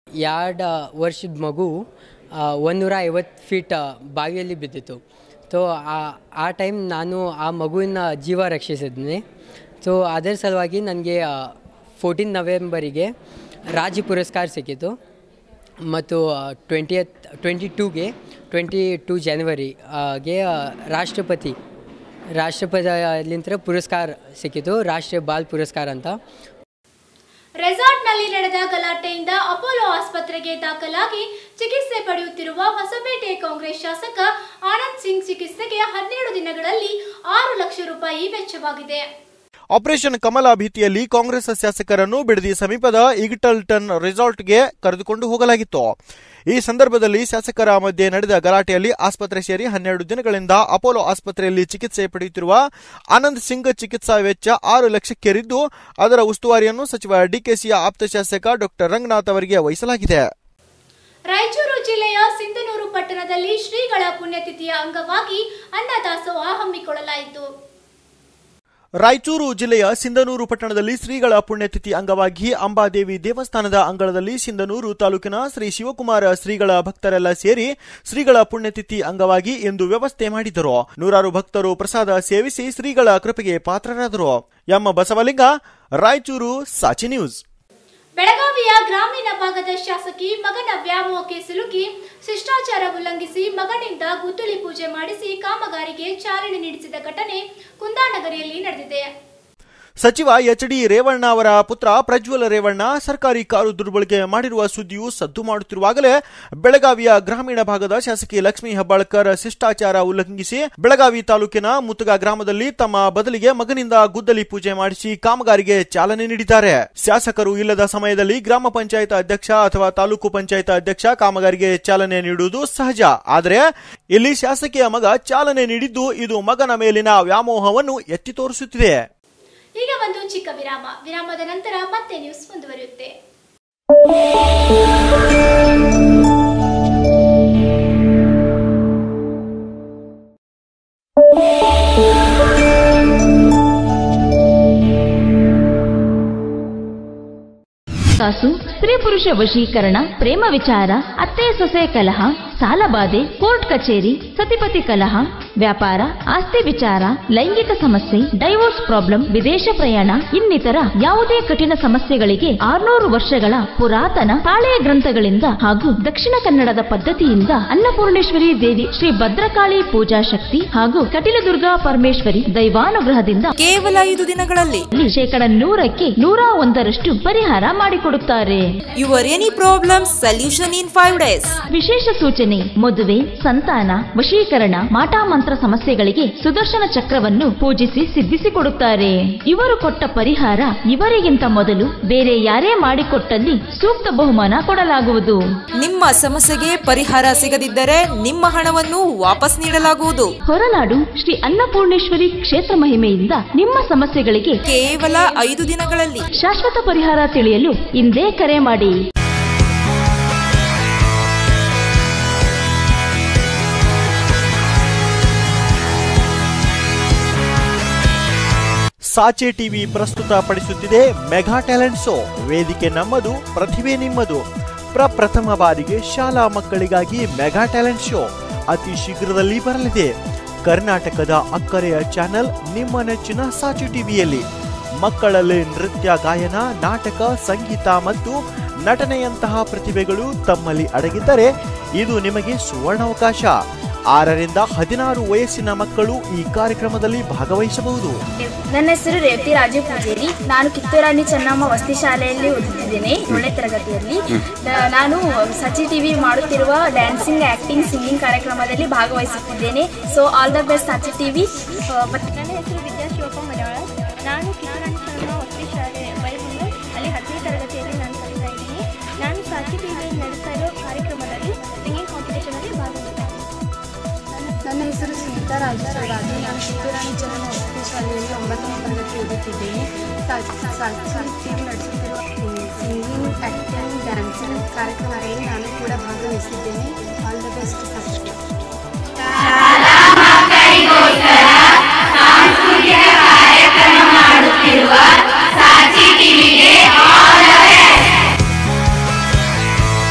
ಎರಡು ವರ್ಷದ ಮಗು ಒಂದೂರ ಐವತ್ತು ಫೀಟ್ ಬಾವಿಯಲ್ಲಿ ಬಿದ್ದಿತ್ತು ಸೊ ಆ ಟೈಮ್ ನಾನು ಆ ಮಗುವಿನ ಜೀವ ರಕ್ಷಿಸಿದ್ದೀನಿ ಸೊ ಅದರ ಸಲುವಾಗಿ ನನಗೆ ಫೋರ್ಟೀನ್ ನವೆಂಬರಿಗೆ ರಾಜ್ಯ ಪುರಸ್ಕಾರ ಸಿಕ್ಕಿತು ಮತ್ತು ಟ್ವೆಂಟಿಯತ್ ಟ್ವೆಂಟಿ ಟೂಗೆ ಟ್ವೆಂಟಿ ಟೂ ಜನವರಿ ಗೆ ರಾಷ್ಟ್ರಪತಿ ರಾಷ್ಟ್ರಪತಿಲಿಂದ ಪುರಸ್ಕಾರ ಸಿಕ್ಕಿತು ರಾಷ್ಟ್ರೀಯ ಬಾಲ್ ಪುರಸ್ಕಾರ ಅಂತ ರೆಸಾರ್ಟ್ನಲ್ಲಿ ನಡೆದ ಗಲಾಟೆಯಿಂದ ಅಪೋಲೋ ಆಸ್ಪತ್ರೆಗೆ ದಾಖಲಾಗಿ ಚಿಕಿತ್ಸೆ ಪಡೆಯುತ್ತಿರುವ ಹೊಸಪೇಟೆ ಕಾಂಗ್ರೆಸ್ ಶಾಸಕ ಆನಂದ್ ಸಿಂಗ್ ಚಿಕಿತ್ಸೆಗೆ ಹನ್ನೆರಡು ದಿನಗಳಲ್ಲಿ ಆರು ಲಕ್ಷ ರೂಪಾಯಿ ವೆಚ್ಚವಾಗಿದೆ ಆಪರೇಷನ್ ಕಮಲ ಭೀತಿಯಲ್ಲಿ ಕಾಂಗ್ರೆಸ್ ಶಾಸಕರನ್ನು ಬಿಡದಿ ಸಮೀಪದ ಈಗಟಲ್ಟನ್ ರೆಸಾರ್ಟ್ಗೆ ಕರೆದುಕೊಂಡು ಹೋಗಲಾಗಿತ್ತು ಈ ಸಂದರ್ಭದಲ್ಲಿ ಶಾಸಕರ ಮಧ್ಯೆ ನಡೆದ ಗಲಾಟೆಯಲ್ಲಿ ಆಸ್ಪತ್ರೆ ಸೇರಿ ಹನ್ನೆರಡು ದಿನಗಳಿಂದ ಅಪೋಲೋ ಆಸ್ಪತ್ರೆಯಲ್ಲಿ ಚಿಕಿತ್ಸೆ ಪಡೆಯುತ್ತಿರುವ ಆನಂದ್ ಸಿಂಗ್ ಚಿಕಿತ್ಸಾ ವೆಚ್ಚ ಆರು ಲಕ್ಷಕ್ಕೇರಿದ್ದು ಅದರ ಉಸ್ತುವಾರಿಯನ್ನು ಸಚಿವ ಡಿಕೆಸಿಯ ಆಪ್ತ ಶಾಸಕ ಡಾಕ್ಟರ್ ರಂಗನಾಥ್ ಅವರಿಗೆ ವಹಿಸಲಾಗಿದೆ ರಾಯಚೂರು ಜಿಲ್ಲೆಯ ಸಿಂಧನೂರು ಪಟ್ಟಣದಲ್ಲಿ ಶ್ರೀಗಳ ಪುಣ್ಯತಿಥಿಯ ಅಂಗವಾಗಿ ಅನ್ನದಾಸೋಹ ಹಮ್ಮಿಕೊಳ್ಳಲಾಯಿತು ರಾಯಚೂರು ಜಿಲ್ಲೆಯ ಸಿಂಧನೂರು ಪಟ್ಟಣದಲ್ಲಿ ಶ್ರೀಗಳ ಪುಣ್ಯತಿಥಿ ಅಂಗವಾಗಿ ಅಂಬಾದೇವಿ ದೇವಸ್ಥಾನದ ಅಂಗಳದಲ್ಲಿ ಸಿಂಧನೂರು ತಾಲೂಕಿನ ಶ್ರೀ ಶಿವಕುಮಾರ ಶ್ರೀಗಳ ಭಕ್ತರೆಲ್ಲ ಸೇರಿ ಶ್ರೀಗಳ ಪುಣ್ಯತಿಥಿ ಅಂಗವಾಗಿ ಎಂದು ವ್ಯವಸ್ಥೆ ಮಾಡಿದರು ನೂರಾರು ಭಕ್ತರು ಪ್ರಸಾದ ಸೇವಿಸಿ ಶ್ರೀಗಳ ಕೃಪೆಗೆ ಪಾತ್ರರಾದರು ಎಂ ಬಸವಲಿಂಗ ರಾಯಚೂರು ಸಾಚಿ ನ್ಯೂಸ್ ಬೆಳಗಾವಿಯ ಗ್ರಾಮೀಣ ಭಾಗದ ಶಾಸಕಿ ಮಗನ ವ್ಯಾಮೋಹಕ್ಕೆ ಸಿಲುಕಿ ಶಿಷ್ಟಾಚಾರ ಉಲ್ಲಂಘಿಸಿ ಮಗನಿಂದ ಗುದ್ದಲಿ ಪೂಜೆ ಮಾಡಿಸಿ ಕಾಮಗಾರಿಗೆ ಚಾಲನೆ ನೀಡಿಸಿದ ಘಟನೆ ಕುಂದಾನಗರಿಯಲ್ಲಿ ನಡೆದಿದೆ ಸಚಿವ ಎಚ್ ಡಿ ರೇವಣ್ಣ ಅವರ ಪುತ್ರ ಪ್ರಜ್ವಲ ರೇವಣ್ಣ ಸರ್ಕಾರಿ ಕಾರು ದುರ್ಬಳಕೆ ಮಾಡಿರುವ ಸುದ್ದಿಯು ಸದ್ದು ಮಾಡುತ್ತಿರುವಾಗಲೇ ಬೆಳಗಾವಿಯ ಗ್ರಾಮೀಣ ಭಾಗದ ಶಾಸಕಿ ಲಕ್ಷ್ಮೀ ಹೆಬ್ಬಾಳ್ಕರ್ ಶಿಷ್ಟಾಚಾರ ಉಲ್ಲಂಘಿಸಿ ಬೆಳಗಾವಿ ತಾಲೂಕಿನ ಮುತ್ತಗ ಗ್ರಾಮದಲ್ಲಿ ತಮ್ಮ ಬದಲಿಗೆ ಮಗನಿಂದ ಗುದ್ದಲಿ ಪೂಜೆ ಮಾಡಿಸಿ ಕಾಮಗಾರಿಗೆ ಚಾಲನೆ ನೀಡಿದ್ದಾರೆ ಶಾಸಕರು ಇಲ್ಲದ ಸಮಯದಲ್ಲಿ ಗ್ರಾಮ ಪಂಚಾಯತ್ ಅಧ್ಯಕ್ಷ ಅಥವಾ ತಾಲೂಕು ಪಂಚಾಯತ್ ಅಧ್ಯಕ್ಷ ಕಾಮಗಾರಿಗೆ ಚಾಲನೆ ನೀಡುವುದು ಸಹಜ ಆದರೆ ಇಲ್ಲಿ ಶಾಸಕಿಯ ಮಗ ಚಾಲನೆ ನೀಡಿದ್ದು ಇದು ಮಗನ ಮೇಲಿನ ವ್ಯಾಮೋಹವನ್ನು ಎತ್ತಿ ತೋರಿಸುತ್ತಿದೆ ಈಗ ಒಂದು ಚಿಕ್ಕ ವಿರಾಮ ವಿರಾಮದ ನಂತರ ಮತ್ತೆ ನ್ಯೂಸ್ ಮುಂದುವರಿಯುತ್ತೆ ಕಾಸು ಸ್ತ್ರೀ ಪುರುಷ ವಶೀಕರಣ ಪ್ರೇಮ ವಿಚಾರ ಅತ್ತೆ ಸೊಸೆ ಕಲಹ ಸಾಲಬಾಧೆ ಕೋರ್ಟ್ ಕಚೇರಿ ಸತಿಪತಿ ಕಲಹ ವ್ಯಾಪಾರ ಆಸ್ತಿ ವಿಚಾರ ಲೈಂಗಿಕ ಸಮಸ್ಯೆ ಡೈವೋರ್ಸ್ ಪ್ರಾಬ್ಲಮ್ ವಿದೇಶ ಪ್ರಯಾಣ ಇನ್ನಿತರ ಯಾವುದೇ ಕಠಿಣ ಸಮಸ್ಯೆಗಳಿಗೆ ಆರ್ನೂರು ವರ್ಷಗಳ ಪುರಾತನ ತಾಳೆಯ ಗ್ರಂಥಗಳಿಂದ ಹಾಗೂ ದಕ್ಷಿಣ ಕನ್ನಡದ ಪದ್ಧತಿಯಿಂದ ಅನ್ನಪೂರ್ಣೇಶ್ವರಿ ದೇವಿ ಶ್ರೀ ಭದ್ರಕಾಳಿ ಪೂಜಾ ಶಕ್ತಿ ಹಾಗೂ ಕಟಿಲದುರ್ಗಾ ಪರಮೇಶ್ವರಿ ದೈವಾನುಗ್ರಹದಿಂದ ಕೇವಲ ಐದು ದಿನಗಳಲ್ಲಿ ಶೇಕಡ ನೂರಕ್ಕೆ ನೂರ ಒಂದರಷ್ಟು ಪರಿಹಾರ ಮಾಡಿಕೊಡುತ್ತಾರೆ your any problem solution in five days ವಿಶೇಷ ಸೂಚನೆ ಮದುವೆ ಸಂತಾನ ವಶೀಕರಣ ಮಾಟಾಮಂತ್ರ ಸಮಸ್ಯೆಗಳಿಗೆ ಸುದರ್ಶನ ಚಕ್ರವನ್ನು ಪೂಜಿಸಿ ಸಿದ್ಧಿಸಿಕೊಡುತ್ತಾರೆ ಇವರು ಕೊಟ್ಟ ಪರಿಹಾರ ಇವರಿಗಿಂತ ಮೊದಲು ಬೇರೆ ಯಾರೇ ಮಾಡಿಕೊಟ್ಟಲ್ಲಿ ಸೂಕ್ತ ಬಹುಮಾನ ಕೊಡಲಾಗುವುದು ನಿಮ್ಮ ಸಮಸ್ಯೆಗೆ ಪರಿಹಾರ ಸಿಗದಿದ್ದರೆ ನಿಮ್ಮ ಹಣವನ್ನು ವಾಪಸ್ ನೀಡಲಾಗುವುದು ಹೊರನಾಡು ಶ್ರೀ ಅನ್ನಪೂರ್ಣೇಶ್ವರಿ ಕ್ಷೇತ್ರ ಮಹಿಮೆಯಿಂದ ನಿಮ್ಮ ಸಮಸ್ಯೆಗಳಿಗೆ ಕೇವಲ ಐದು ದಿನಗಳಲ್ಲಿ ಶಾಶ್ವತ ಪರಿಹಾರ ತಿಳಿಯಲು ಇಂದೇ ಕರೆ ಮಾಡಿ ಸಾಚೆ ಟಿವಿ ಪ್ರಸ್ತುತ ಪಡಿಸುತ್ತಿದೆ ಮೆಗಾ ಟ್ಯಾಲೆಂಟ್ ಶೋ ವೇದಿಕೆ ನಮ್ಮದು ಪ್ರತಿಭೆ ನಿಮ್ಮದು ಪ್ರಪ್ರಥಮ ಬಾರಿಗೆ ಶಾಲಾ ಮಕ್ಕಳಿಗಾಗಿ ಮೆಗಾ ಟ್ಯಾಲೆಂಟ್ ಶೋ ಅತಿ ಶೀಘ್ರದಲ್ಲಿ ಬರಲಿದೆ ಕರ್ನಾಟಕದ ಅಕ್ಕರೆಯ ಚಾನೆಲ್ ನಿಮ್ಮ ನೆಚ್ಚಿನ ಸಾಚೆ ಟಿವಿಯಲ್ಲಿ ಮಕ್ಕಳಲ್ಲಿ ನೃತ್ಯ ಗಾಯನ ನಾಟಕ ಸಂಗೀತ ಮತ್ತು ನಟನೆಯಂತಹ ಪ್ರತಿಭೆಗಳು ತಮ್ಮಲ್ಲಿ ಅಡಗಿದ್ದರೆ ಇದು ನಿಮಗೆ ಸುವರ್ಣಾವಕಾಶ ಆರರಿಂದ ಹದಿನಾರು ವಯಸ್ಸಿನ ಮಕ್ಕಳು ಈ ಕಾರ್ಯಕ್ರಮದಲ್ಲಿ ಭಾಗವಹಿಸಬಹುದು ನನ್ನ ಹೆಸರು ರೇವತಿ ರಾಜು ಪೂಜೇರಿ ನಾನು ಕಿತ್ತೂರಾಣಿ ಚೆನ್ನಮ್ಮ ವಸತಿ ಶಾಲೆಯಲ್ಲಿ ಓದುತ್ತಿದ್ದೇನೆ ಏಳನೇ ತರಗತಿಯಲ್ಲಿ ನ- ನಾನು ಸಚಿ ಟಿವಿ ಮಾಡುತ್ತಿರುವ ಡ್ಯಾನ್ಸಿಂಗ್ ಆಕ್ಟಿಂಗ್ ಸಿಂಗಿಂಗ್ ಕಾರ್ಯಕ್ರಮದಲ್ಲಿ ಭಾಗವಹಿಸುತ್ತಿದ್ದೇನೆ so all the best Sachi TV ನನ್ನ ಹೆಸರು ವಿದ್ಯಾ ಶಿವಪ್ಪ ಮಲಯಾಳ ನಾನು ಕಿತ್ತೂರಾಣಿ ಚೆನ್ನಮ್ಮ ವಸತಿ ಶಾಲೆ ಬೈಬಂಗೂರು ಅಲ್ಲಿ ಹತ್ತನೇ ತರಗತಿಯಲ್ಲಿ ನಾನು ಕಲಿತಾ ಇದ್ದೀನಿ ನಾನು ಸಾಚಿ ಟಿವಿಯಲ್ಲಿ ನಡೆಸ್ತಾ ಇರೋ ಕಾರ್ಯಕ್ರಮದಲ್ಲಿ ಸಿಂಗಿಂಗ್ ಕಾಂಪಿಟೇಷನಲ್ಲಿ ಭಾಗವಹಿಸ್ತೀನಿ ನನ್ನ ಹೆಸರು ಸುನೀತಾ ರಾಜರಾಜು ನಾನು ಕಿತ್ತೂರಾಣಿ ಚೆನ್ನಮ್ಮ ವಸತಿ ಶಾಲೆಯಲ್ಲಿ ಒಂಬತ್ತನೇ ತರಗತಿ ಓದುತ್ತಿದ್ದೇನೆ ಟಿವಿ ನಡೆಸುತ್ತಿರುವ ಸಿಂಗಿಂಗ್ ಆ್ಯಕ್ಟಿಂಗ್ ಡ್ಯಾನ್ಸಿಂಗ್ ಕಾರ್ಯಕ್ರಮದಲ್ಲಿ ನಾನು ಕೂಡ ಭಾಗವಹಿಸಿದ್ದೇನೆ ಆಲ್ ದ ಬೆಸ್ಟ್ ಫಸ್ಟ್ ಮಾಡುತ್ತಿರುವ ಸಾಚಿ ಟಿವಿಗೆ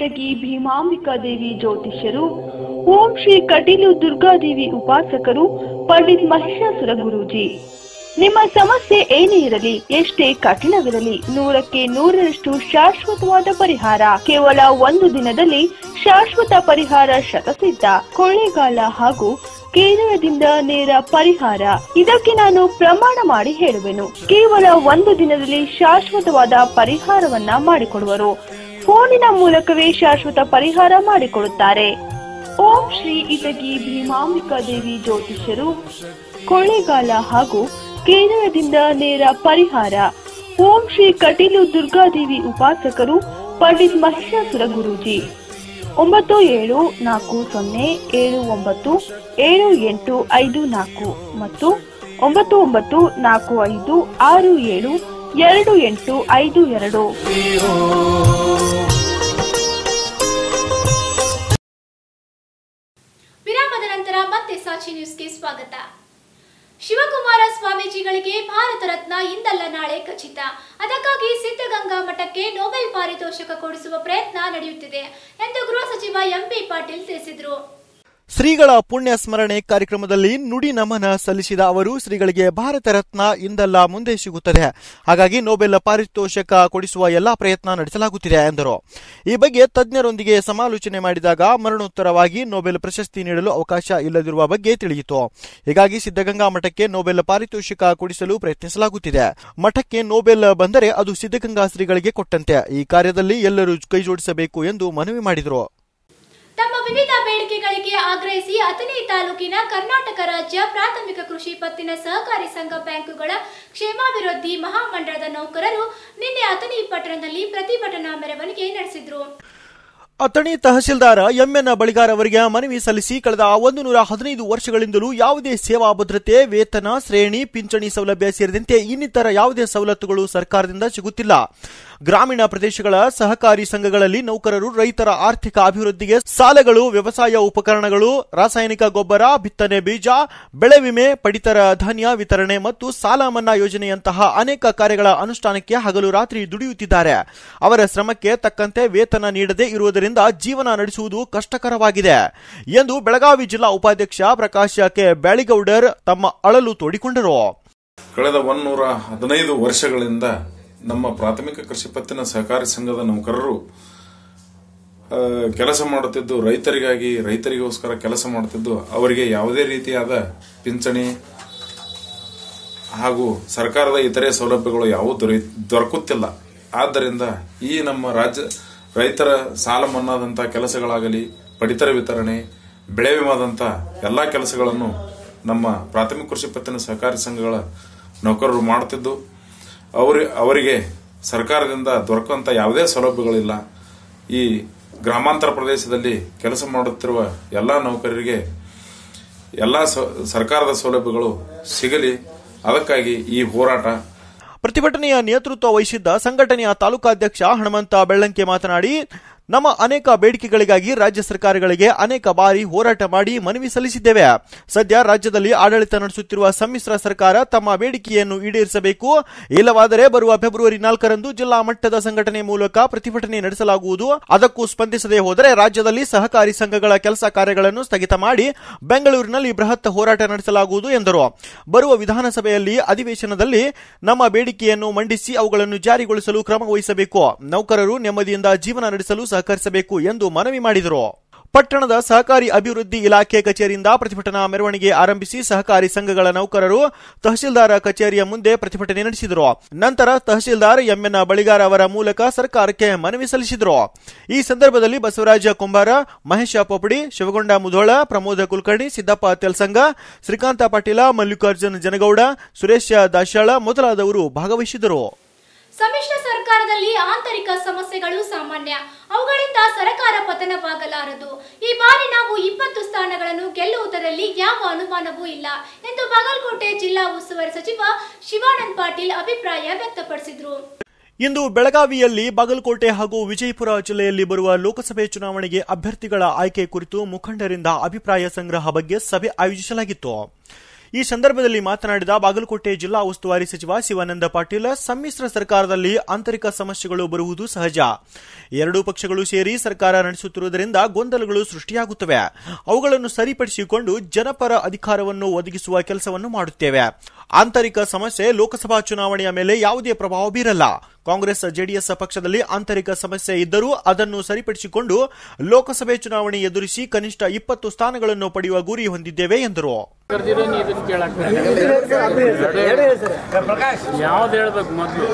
ಇಟಗಿ ಭೀಮಾಂಬಿಕಾ ದೇವಿ ಜ್ಯೋತಿಷ್ಯರು ಓಂ ಶ್ರೀ ಕಟೀಲು ದುರ್ಗಾದೇವಿ ಉಪಾಸಕರು ಪಂಡಿತ್ ಮಹಿಷಾಸುರ ಗುರೂಜಿ ನಿಮ್ಮ ಸಮಸ್ಯೆ ಏನೇ ಇರಲಿ ಎಷ್ಟೇ ಕಠಿಣವಿರಲಿ ನೂರಕ್ಕೆ ನೂರರಷ್ಟು ಶಾಶ್ವತವಾದ ಪರಿಹಾರ ಕೇವಲ ಒಂದು ದಿನದಲ್ಲಿ ಶಾಶ್ವತ ಪರಿಹಾರ ಶತಸಿದ್ಧ ಕೊಳ್ಳೇಗಾಲ ಹಾಗೂ ಕೇರಳದಿಂದ ನೇರ ಪರಿಹಾರ ಇದಕ್ಕೆ ನಾನು ಪ್ರಮಾಣ ಮಾಡಿ ಹೇಳುವೆನು ಕೇವಲ ಒಂದು ದಿನದಲ್ಲಿ ಶಾಶ್ವತವಾದ ಪರಿಹಾರವನ್ನ ಮಾಡಿಕೊಡುವರು ಫೋನಿನ ಮೂಲಕವೇ ಶಾಶ್ವತ ಪರಿಹಾರ ಮಾಡಿಕೊಡುತ್ತಾರೆ ಓಂ ಶ್ರೀ ಇಟಗಿ ಭೀಮಾಂಬಿಕಾ ದೇವಿ ಜ್ಯೋತಿಷ್ಯರು ಕೊಳ್ಳೇಗಾಲ ಹಾಗೂ ಕೇರಳದಿಂದ ನೇರ ಪರಿಹಾರ ಓಂ ಶ್ರೀ ಕಟೀಲು ದುರ್ಗಾದೇವಿ ಉಪಾಸಕರು ಪಂಡಿತ್ ಮಹಿಷಾಸುರ ಗುರೂಜಿ ಒಂಬತ್ತು ಏಳು ನಾಲ್ಕು ಸೊನ್ನೆ ಏಳು ಒಂಬತ್ತು ಏಳು ಎಂಟು ಐದು ನಾಲ್ಕು ಮತ್ತು ಒಂಬತ್ತು ಒಂಬತ್ತು ನಾಲ್ಕು ಐದು ಆರು ಏಳು ಎರಡು ಎಂಟು ಐದು ಎರಡು ವಿರಾಮದ ನಂತರ ಮತ್ತೆ ಸಾಕ್ಷಿ ನ್ಯೂಸ್ಗೆ ಸ್ವಾಗತ ಶಿವಕುಮಾರ ಸ್ವಾಮೀಜಿಗಳಿಗೆ ಭಾರತ ರತ್ನ ಇಂದಲ್ಲ ನಾಳೆ ಖಚಿತ ಅದಕ್ಕಾಗಿ ಸಿದ್ಧಗಂಗಾ ಮಠಕ್ಕೆ ನೊಬೆಲ್ ಪಾರಿತೋಷಕ ಕೊಡಿಸುವ ಪ್ರಯತ್ನ ನಡೆಯುತ್ತಿದೆ ಎಂದು ಗೃಹ ಸಚಿವ ಎಂಪಿ ಪಾಟೀಲ್ ತಿಳಿಸಿದರು ಶ್ರೀಗಳ ಪುಣ್ಯ ಸ್ಮರಣೆ ಕಾರ್ಯಕ್ರಮದಲ್ಲಿ ನುಡಿ ನಮನ ಸಲ್ಲಿಸಿದ ಅವರು ಶ್ರೀಗಳಿಗೆ ಭಾರತ ರತ್ನ ಇಂದಲ್ಲ ಮುಂದೆ ಸಿಗುತ್ತದೆ ಹಾಗಾಗಿ ನೊಬೆಲ್ ಪಾರಿತೋಷಕ ಕೊಡಿಸುವ ಎಲ್ಲಾ ಪ್ರಯತ್ನ ನಡೆಸಲಾಗುತ್ತಿದೆ ಎಂದರು ಈ ಬಗ್ಗೆ ತಜ್ಞರೊಂದಿಗೆ ಸಮಾಲೋಚನೆ ಮಾಡಿದಾಗ ಮರಣೋತ್ತರವಾಗಿ ನೊಬೆಲ್ ಪ್ರಶಸ್ತಿ ನೀಡಲು ಅವಕಾಶ ಇಲ್ಲದಿರುವ ಬಗ್ಗೆ ತಿಳಿಯಿತು ಹೀಗಾಗಿ ಸಿದ್ಧಗಂಗಾ ಮಠಕ್ಕೆ ನೊಬೆಲ್ ಪಾರಿತೋಷಕ ಕೊಡಿಸಲು ಪ್ರಯತ್ನಿಸಲಾಗುತ್ತಿದೆ ಮಠಕ್ಕೆ ನೊಬೆಲ್ ಬಂದರೆ ಅದು ಸಿದ್ಧಗಂಗಾ ಶ್ರೀಗಳಿಗೆ ಕೊಟ್ಟಂತೆ ಈ ಕಾರ್ಯದಲ್ಲಿ ಎಲ್ಲರೂ ಕೈಜೋಡಿಸಬೇಕು ಎಂದು ಮನವಿ ಮಾಡಿದರು ತಮ್ಮ ವಿವಿಧ ಬೇಡಿಕೆಗಳಿಗೆ ಆಗ್ರಹಿಸಿ ಅಥಣಿ ತಾಲೂಕಿನ ಕರ್ನಾಟಕ ರಾಜ್ಯ ಪ್ರಾಥಮಿಕ ಕೃಷಿ ಪತ್ತಿನ ಸಹಕಾರಿ ಸಂಘ ಬ್ಯಾಂಕುಗಳ ಕ್ಷೇಮಾಭಿವೃದ್ಧಿ ಮಹಾಮಂಡಳದ ನೌಕರರು ನಿನ್ನೆ ಅಥಣಿ ಪಟ್ಟಣದಲ್ಲಿ ಪ್ರತಿಭಟನಾ ಮೆರವಣಿಗೆ ನಡೆಸಿದ್ರು ಅಥಣಿ ತಹಶೀಲ್ದಾರ್ ಎಂಎನ್ ಬಳಿಗಾರ್ ಅವರಿಗೆ ಮನವಿ ಸಲ್ಲಿಸಿ ಕಳೆದ ಒಂದು ನೂರ ಹದಿನೈದು ವರ್ಷಗಳಿಂದಲೂ ಯಾವುದೇ ಸೇವಾ ಭದ್ರತೆ ವೇತನ ಶ್ರೇಣಿ ಪಿಂಚಣಿ ಸೌಲಭ್ಯ ಸೇರಿದಂತೆ ಇನ್ನಿತರ ಯಾವುದೇ ಸವಲತ್ತುಗಳು ಸರ್ಕಾರದಿಂದ ಸಿಗುತ್ತಿಲ್ಲ ಗ್ರಾಮೀಣ ಪ್ರದೇಶಗಳ ಸಹಕಾರಿ ಸಂಘಗಳಲ್ಲಿ ನೌಕರರು ರೈತರ ಆರ್ಥಿಕ ಅಭಿವೃದ್ಧಿಗೆ ಸಾಲಗಳು ವ್ಯವಸಾಯ ಉಪಕರಣಗಳು ರಾಸಾಯನಿಕ ಗೊಬ್ಬರ ಬಿತ್ತನೆ ಬೀಜ ಬೆಳೆ ವಿಮೆ ಪಡಿತರ ಧಾನ್ಯ ವಿತರಣೆ ಮತ್ತು ಸಾಲ ಮನ್ನಾ ಯೋಜನೆಯಂತಹ ಅನೇಕ ಕಾರ್ಯಗಳ ಅನುಷ್ಠಾನಕ್ಕೆ ಹಗಲು ರಾತ್ರಿ ದುಡಿಯುತ್ತಿದ್ದಾರೆ ಅವರ ಶ್ರಮಕ್ಕೆ ತಕ್ಕಂತೆ ವೇತನ ನೀಡದೇ ಇರುವುದರಿಂದ ಜೀವನ ನಡೆಸುವುದು ಕಷ್ಟಕರವಾಗಿದೆ ಎಂದು ಬೆಳಗಾವಿ ಜಿಲ್ಲಾ ಉಪಾಧ್ಯಕ್ಷ ಪ್ರಕಾಶ್ ಕೆ ಬ್ಯಾಳಿಗೌಡರ್ ತಮ್ಮ ಅಳಲು ತೋಡಿಕೊಂಡರು ಕಳೆದ ಒಂದೂರ ಹದಿನೈದು ವರ್ಷಗಳಿಂದ ನಮ್ಮ ಪ್ರಾಥಮಿಕ ಕೃಷಿ ಪತ್ತಿನ ಸಹಕಾರಿ ಸಂಘದ ನೌಕರರು ಆ, ಕೆಲಸ ಮಾಡುತ್ತಿದ್ದು ರೈತರಿಗಾಗಿ ರೈತರಿಗೋಸ್ಕರ ಕೆಲಸ ಮಾಡುತ್ತಿದ್ದು ಅವರಿಗೆ ಯಾವುದೇ ರೀತಿಯಾದ ಪಿಂಚಣಿ ಹಾಗೂ ಸರ್ಕಾರದ ಇತರೆ ಸೌಲಭ್ಯಗಳು ಯಾವುವು ದೊರೆ ದೊರಕುತ್ತಿಲ್ಲ ಆದ್ದರಿಂದ ಈ ನಮ್ಮ ರಾಜ್ಯ ರೈತರ ಸಾಲ ಮನ್ನಾದಂಥ ಕೆಲಸಗಳಾಗಲಿ ಪಡಿತರ ವಿತರಣೆ ಬೆಳೆ ವಿಮಾದಂಥ ಎಲ್ಲ ಕೆಲಸಗಳನ್ನು ನಮ್ಮ ಪ್ರಾಥಮಿಕ ಕೃಷಿ ಪತ್ತಿನ ಸಹಕಾರಿ ಸಂಘಗಳ ನೌಕರರು ಮಾಡುತ್ತಿದ್ದು ಅವರಿ ಅವರಿಗೆ ಸರ್ಕಾರದಿಂದ ದೊರಕುವಂಥ ಯಾವುದೇ ಸೌಲಭ್ಯಗಳಿಲ್ಲ ಈ ಗ್ರಾಮಾಂತರ ಪ್ರದೇಶದಲ್ಲಿ ಕೆಲಸ ಮಾಡುತ್ತಿರುವ ಎಲ್ಲ ನೌಕರರಿಗೆ ಎಲ್ಲ ಸ- ಸರ್ಕಾರದ ಸೌಲಭ್ಯಗಳು ಸಿಗಲಿ ಅದಕ್ಕಾಗಿ ಈ ಹೋರಾಟ ಪ್ರತಿಭಟನೆಯ ನೇತೃತ್ವ ವಹಿಸಿದ್ದ ಸಂಘಟನೆಯ ತಾಲೂಕಾಧ್ಯಕ್ಷ ಹನುಮಂತ ಬೆಳ್ಳಂಕೆ ಮಾತನಾಡಿ ನಮ್ಮ ಅನೇಕ ಬೇಡಿಕೆಗಳಿಗಾಗಿ ರಾಜ್ಯ ಸರ್ಕಾರಗಳಿಗೆ ಅನೇಕ ಬಾರಿ ಹೋರಾಟ ಮಾಡಿ ಮನವಿ ಸಲ್ಲಿಸಿದ್ದೇವೆ ಸದ್ಯ ರಾಜ್ಯದಲ್ಲಿ ಆಡಳಿತ ನಡೆಸುತ್ತಿರುವ ಸಮ್ಮಿಶ್ರ ಸರ್ಕಾರ ತಮ್ಮ ಬೇಡಿಕೆಯನ್ನು ಈಡೇರಿಸಬೇಕು ಇಲ್ಲವಾದರೆ ಬರುವ ಫೆಬ್ರವರಿ ನಾಲ್ಕರಂದು ಜಿಲ್ಲಾ ಮಟ್ಟದ ಸಂಘಟನೆ ಮೂಲಕ ಪ್ರತಿಭಟನೆ ನಡೆಸಲಾಗುವುದು ಅದಕ್ಕೂ ಸ್ಪಂದಿಸದೆ ಹೋದರೆ ರಾಜ್ಯದಲ್ಲಿ ಸಹಕಾರಿ ಸಂಘಗಳ ಕೆಲಸ ಕಾರ್ಯಗಳನ್ನು ಸ್ಥಗಿತ ಮಾಡಿ ಬೆಂಗಳೂರಿನಲ್ಲಿ ಬೃಹತ್ ಹೋರಾಟ ನಡೆಸಲಾಗುವುದು ಎಂದರು ಬರುವ ವಿಧಾನಸಭೆಯಲ್ಲಿ ಅಧಿವೇಶನದಲ್ಲಿ ನಮ್ಮ ಬೇಡಿಕೆಯನ್ನು ಮಂಡಿಸಿ ಅವುಗಳನ್ನು ಜಾರಿಗೊಳಿಸಲು ಕ್ರಮ ವಹಿಸಬೇಕು ನೌಕರರು ನೆಮ್ಮದಿಯಿಂದ ಜೀವನ ನಡೆಸಲು ಸಹಕರಿಸಬೇಕು ಎಂದು ಮನವಿ ಮಾಡಿದರು ಪಟ್ಟಣದ ಸಹಕಾರಿ ಅಭಿವೃದ್ಧಿ ಇಲಾಖೆ ಕಚೇರಿಯಿಂದ ಪ್ರತಿಭಟನಾ ಮೆರವಣಿಗೆ ಆರಂಭಿಸಿ ಸಹಕಾರಿ ಸಂಘಗಳ ನೌಕರರು ತಹಶೀಲ್ದಾರ್ ಕಚೇರಿಯ ಮುಂದೆ ಪ್ರತಿಭಟನೆ ನಡೆಸಿದರು ನಂತರ ತಹಶೀಲ್ದಾರ್ ಎಂಎನ್ ಬಳಿಗಾರ ಅವರ ಮೂಲಕ ಸರ್ಕಾರಕ್ಕೆ ಮನವಿ ಸಲ್ಲಿಸಿದರು ಈ ಸಂದರ್ಭದಲ್ಲಿ ಬಸವರಾಜ ಕುಂಬಾರ ಮಹೇಶ ಪೊಪಡಿ ಶಿವಗೊಂಡ ಮುಧೋಳ ಪ್ರಮೋದ ಕುಲಕರ್ಣಿ ಸಿದ್ದಪ್ಪ ತೆಲ್ಸಂಗ ಶ್ರೀಕಾಂತ ಪಾಟೀಲ ಮಲ್ಲಿಕಾರ್ಜುನ್ ಜನಗೌಡ ಸುರೇಶ್ ದಾಶಾಳ ಮೊದಲಾದವರು ಭಾಗವಹಿಸಿದರು ಸಮ್ಮಿಶ್ರ ಸರ್ಕಾರದಲ್ಲಿ ಆಂತರಿಕ ಸಮಸ್ಯೆಗಳು ಸಾಮಾನ್ಯ ಅವುಗಳಿಂದ ಸರ್ಕಾರ ಪತನವಾಗಲಾರದು ಈ ಬಾರಿ ನಾವು ಇಪ್ಪತ್ತು ಸ್ಥಾನಗಳನ್ನು ಗೆಲ್ಲುವುದರಲ್ಲಿ ಯಾವ ಅನುಮಾನವೂ ಇಲ್ಲ ಎಂದು ಬಾಗಲಕೋಟೆ ಜಿಲ್ಲಾ ಉಸ್ತುವಾರಿ ಸಚಿವ ಶಿವಾನಂದ್ ಪಾಟೀಲ್ ಅಭಿಪ್ರಾಯ ವ್ಯಕ್ತಪಡಿಸಿದರು ಇಂದು ಬೆಳಗಾವಿಯಲ್ಲಿ ಬಾಗಲಕೋಟೆ ಹಾಗೂ ವಿಜಯಪುರ ಜಿಲ್ಲೆಯಲ್ಲಿ ಬರುವ ಲೋಕಸಭೆ ಚುನಾವಣೆಗೆ ಅಭ್ಯರ್ಥಿಗಳ ಆಯ್ಕೆ ಕುರಿತು ಮುಖಂಡರಿಂದ ಅಭಿಪ್ರಾಯ ಸಂಗ್ರಹ ಬಗ್ಗೆ ಸಭೆ ಆಯೋಜಿಸಲಾಗಿತ್ತು ಈ ಸಂದರ್ಭದಲ್ಲಿ ಮಾತನಾಡಿದ ಬಾಗಲಕೋಟೆ ಜಿಲ್ಲಾ ಉಸ್ತುವಾರಿ ಸಚಿವ ಶಿವಾನಂದ ಪಾಟೀಲ್ ಸಮ್ಮಿಶ್ರ ಸರ್ಕಾರದಲ್ಲಿ ಆಂತರಿಕ ಸಮಸ್ಯೆಗಳು ಬರುವುದು ಸಹಜ ಎರಡೂ ಪಕ್ಷಗಳು ಸೇರಿ ಸರ್ಕಾರ ನಡೆಸುತ್ತಿರುವುದರಿಂದ ಗೊಂದಲಗಳು ಸೃಷ್ಟಿಯಾಗುತ್ತವೆ ಅವುಗಳನ್ನು ಸರಿಪಡಿಸಿಕೊಂಡು ಜನಪರ ಅಧಿಕಾರವನ್ನು ಒದಗಿಸುವ ಕೆಲಸವನ್ನು ಮಾಡುತ್ತೇವೆ ಆಂತರಿಕ ಸಮಸ್ಯೆ ಲೋಕಸಭಾ ಚುನಾವಣೆಯ ಮೇಲೆ ಯಾವುದೇ ಪ್ರಭಾವ ಬೀರಲ್ಲ ಕಾಂಗ್ರೆಸ್ ಜೆಡಿಎಸ್ ಪಕ್ಷದಲ್ಲಿ ಆಂತರಿಕ ಸಮಸ್ಯೆ ಇದ್ದರೂ ಅದನ್ನು ಸರಿಪಡಿಸಿಕೊಂಡು ಲೋಕಸಭೆ ಚುನಾವಣೆ ಎದುರಿಸಿ ಕನಿಷ್ಠ ಇಪ್ಪತ್ತು ಸ್ಥಾನಗಳನ್ನು ಪಡೆಯುವ ಗುರಿ ಹೊಂದಿದ್ದೇವೆ ಎಂದರು ಯಾವ್ದು ಹೇಳ್ಬೇಕು ಮೊದಲು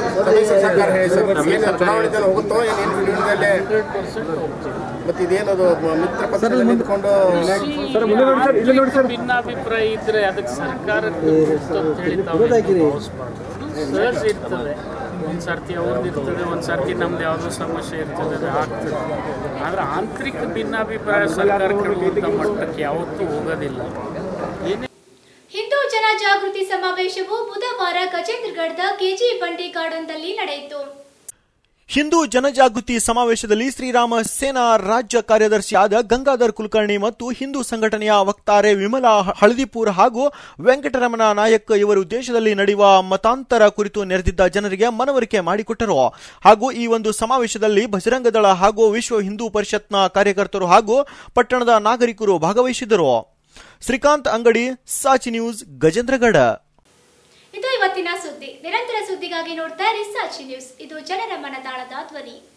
ಮತ್ತೆ ಇದೇನದು ಮಿತ್ರ ಪಕ್ಷದಲ್ಲಿ ನಿಂತ್ಕೊಂಡು ಭಿನ್ನಾಭಿಪ್ರಾಯ ಇದ್ರೆ ಅದಕ್ಕೆ ಸರ್ಕಾರಕ್ಕೆ ಗೊತ್ತು ಅಂತ ಹೇಳಿ ತಾವು ಭಾವಿಸ್ಬಾರ್ದು. ಸರ್ಸ್ ಇರ್ತದೆ ಒಂದ್ ಸರ್ತಿ ಅವ್ರದ್ದು ಇರ್ತದೆ ಒಂದ್ ಸರ್ತಿ ನಮ್ದು ಯಾವುದೋ ಸಮಸ್ಯೆ ಇರ್ತದೆ ಅದು ಆಗ್ತದೆ ಆದ್ರೆ ಆಂತರಿಕ ಭಿನ್ನಾಭಿಪ್ರಾಯ ಸರ್ಕಾರಕ್ಕೆ ಹೇಳುವಂಥ ಮಟ್ಟಕ್ಕೆ ಯಾವತ್ತೂ ಹೋಗೋದಿಲ್ಲ ಏನೇ ಹಿಂದೂ ಜನಜಾಗೃತಿ ಸಮಾವೇಶವು ಬುಧವಾರ ಗಜೇಂದ್ರಗಢದ ಕೆಜಿ ಬಂಡಿ ಗಾರ್ಡನ್ದಲ್ಲಿ ನಡೆಯಿತು ಹಿಂದೂ ಜನಜಾಗೃತಿ ಸಮಾವೇಶದಲ್ಲಿ ಶ್ರೀರಾಮ ಸೇನಾ ರಾಜ್ಯ ಕಾರ್ಯದರ್ಶಿಯಾದ ಗಂಗಾಧರ್ ಕುಲಕರ್ಣಿ ಮತ್ತು ಹಿಂದೂ ಸಂಘಟನೆಯ ವಕ್ತಾರೆ ವಿಮಲಾ ಹಳದಿಪುರ್ ಹಾಗೂ ವೆಂಕಟರಮಣ ನಾಯಕ್ ಇವರು ದೇಶದಲ್ಲಿ ನಡೆಯುವ ಮತಾಂತರ ಕುರಿತು ನೆರೆದಿದ್ದ ಜನರಿಗೆ ಮನವರಿಕೆ ಮಾಡಿಕೊಟ್ಟರು ಹಾಗೂ ಈ ಒಂದು ಸಮಾವೇಶದಲ್ಲಿ ಬಜರಂಗ ದಳ ಹಾಗೂ ವಿಶ್ವ ಹಿಂದೂ ಪರಿಷತ್ನ ಕಾರ್ಯಕರ್ತರು ಹಾಗೂ ಪಟ್ಟಣದ ನಾಗರಿಕರು ಭಾಗವಹಿಸಿದರು ಶ್ರೀಕಾಂತ್ ಅಂಗಡಿ ಸಾಚಿ ನ್ಯೂಸ್ ಗಜೇಂದ್ರಗಢ ಇದು ಇವತ್ತಿನ ಸುದ್ದಿ ನಿರಂತರ ಸುದ್ದಿಗಾಗಿ ನೋಡ್ತಾ ಇರಿ ಸಾಚಿ ನ್ಯೂಸ್ ಇದು ಜನರ ಮನದಾಳದ ಧ್ವನಿ